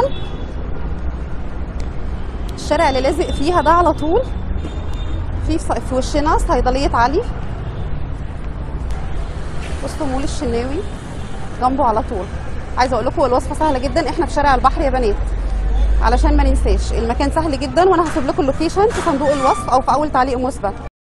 الشارع اللي لازق فيها ده على طول في في وشنا صيدليه علي وسط مول الشناوي جنبه على طول عايزه اقول لكم الوصفه سهله جدا احنا في شارع البحر يا بنات علشان ما ننساش المكان سهل جدا وانا هسيب لكم اللوكيشن في صندوق الوصف او في اول تعليق مثبت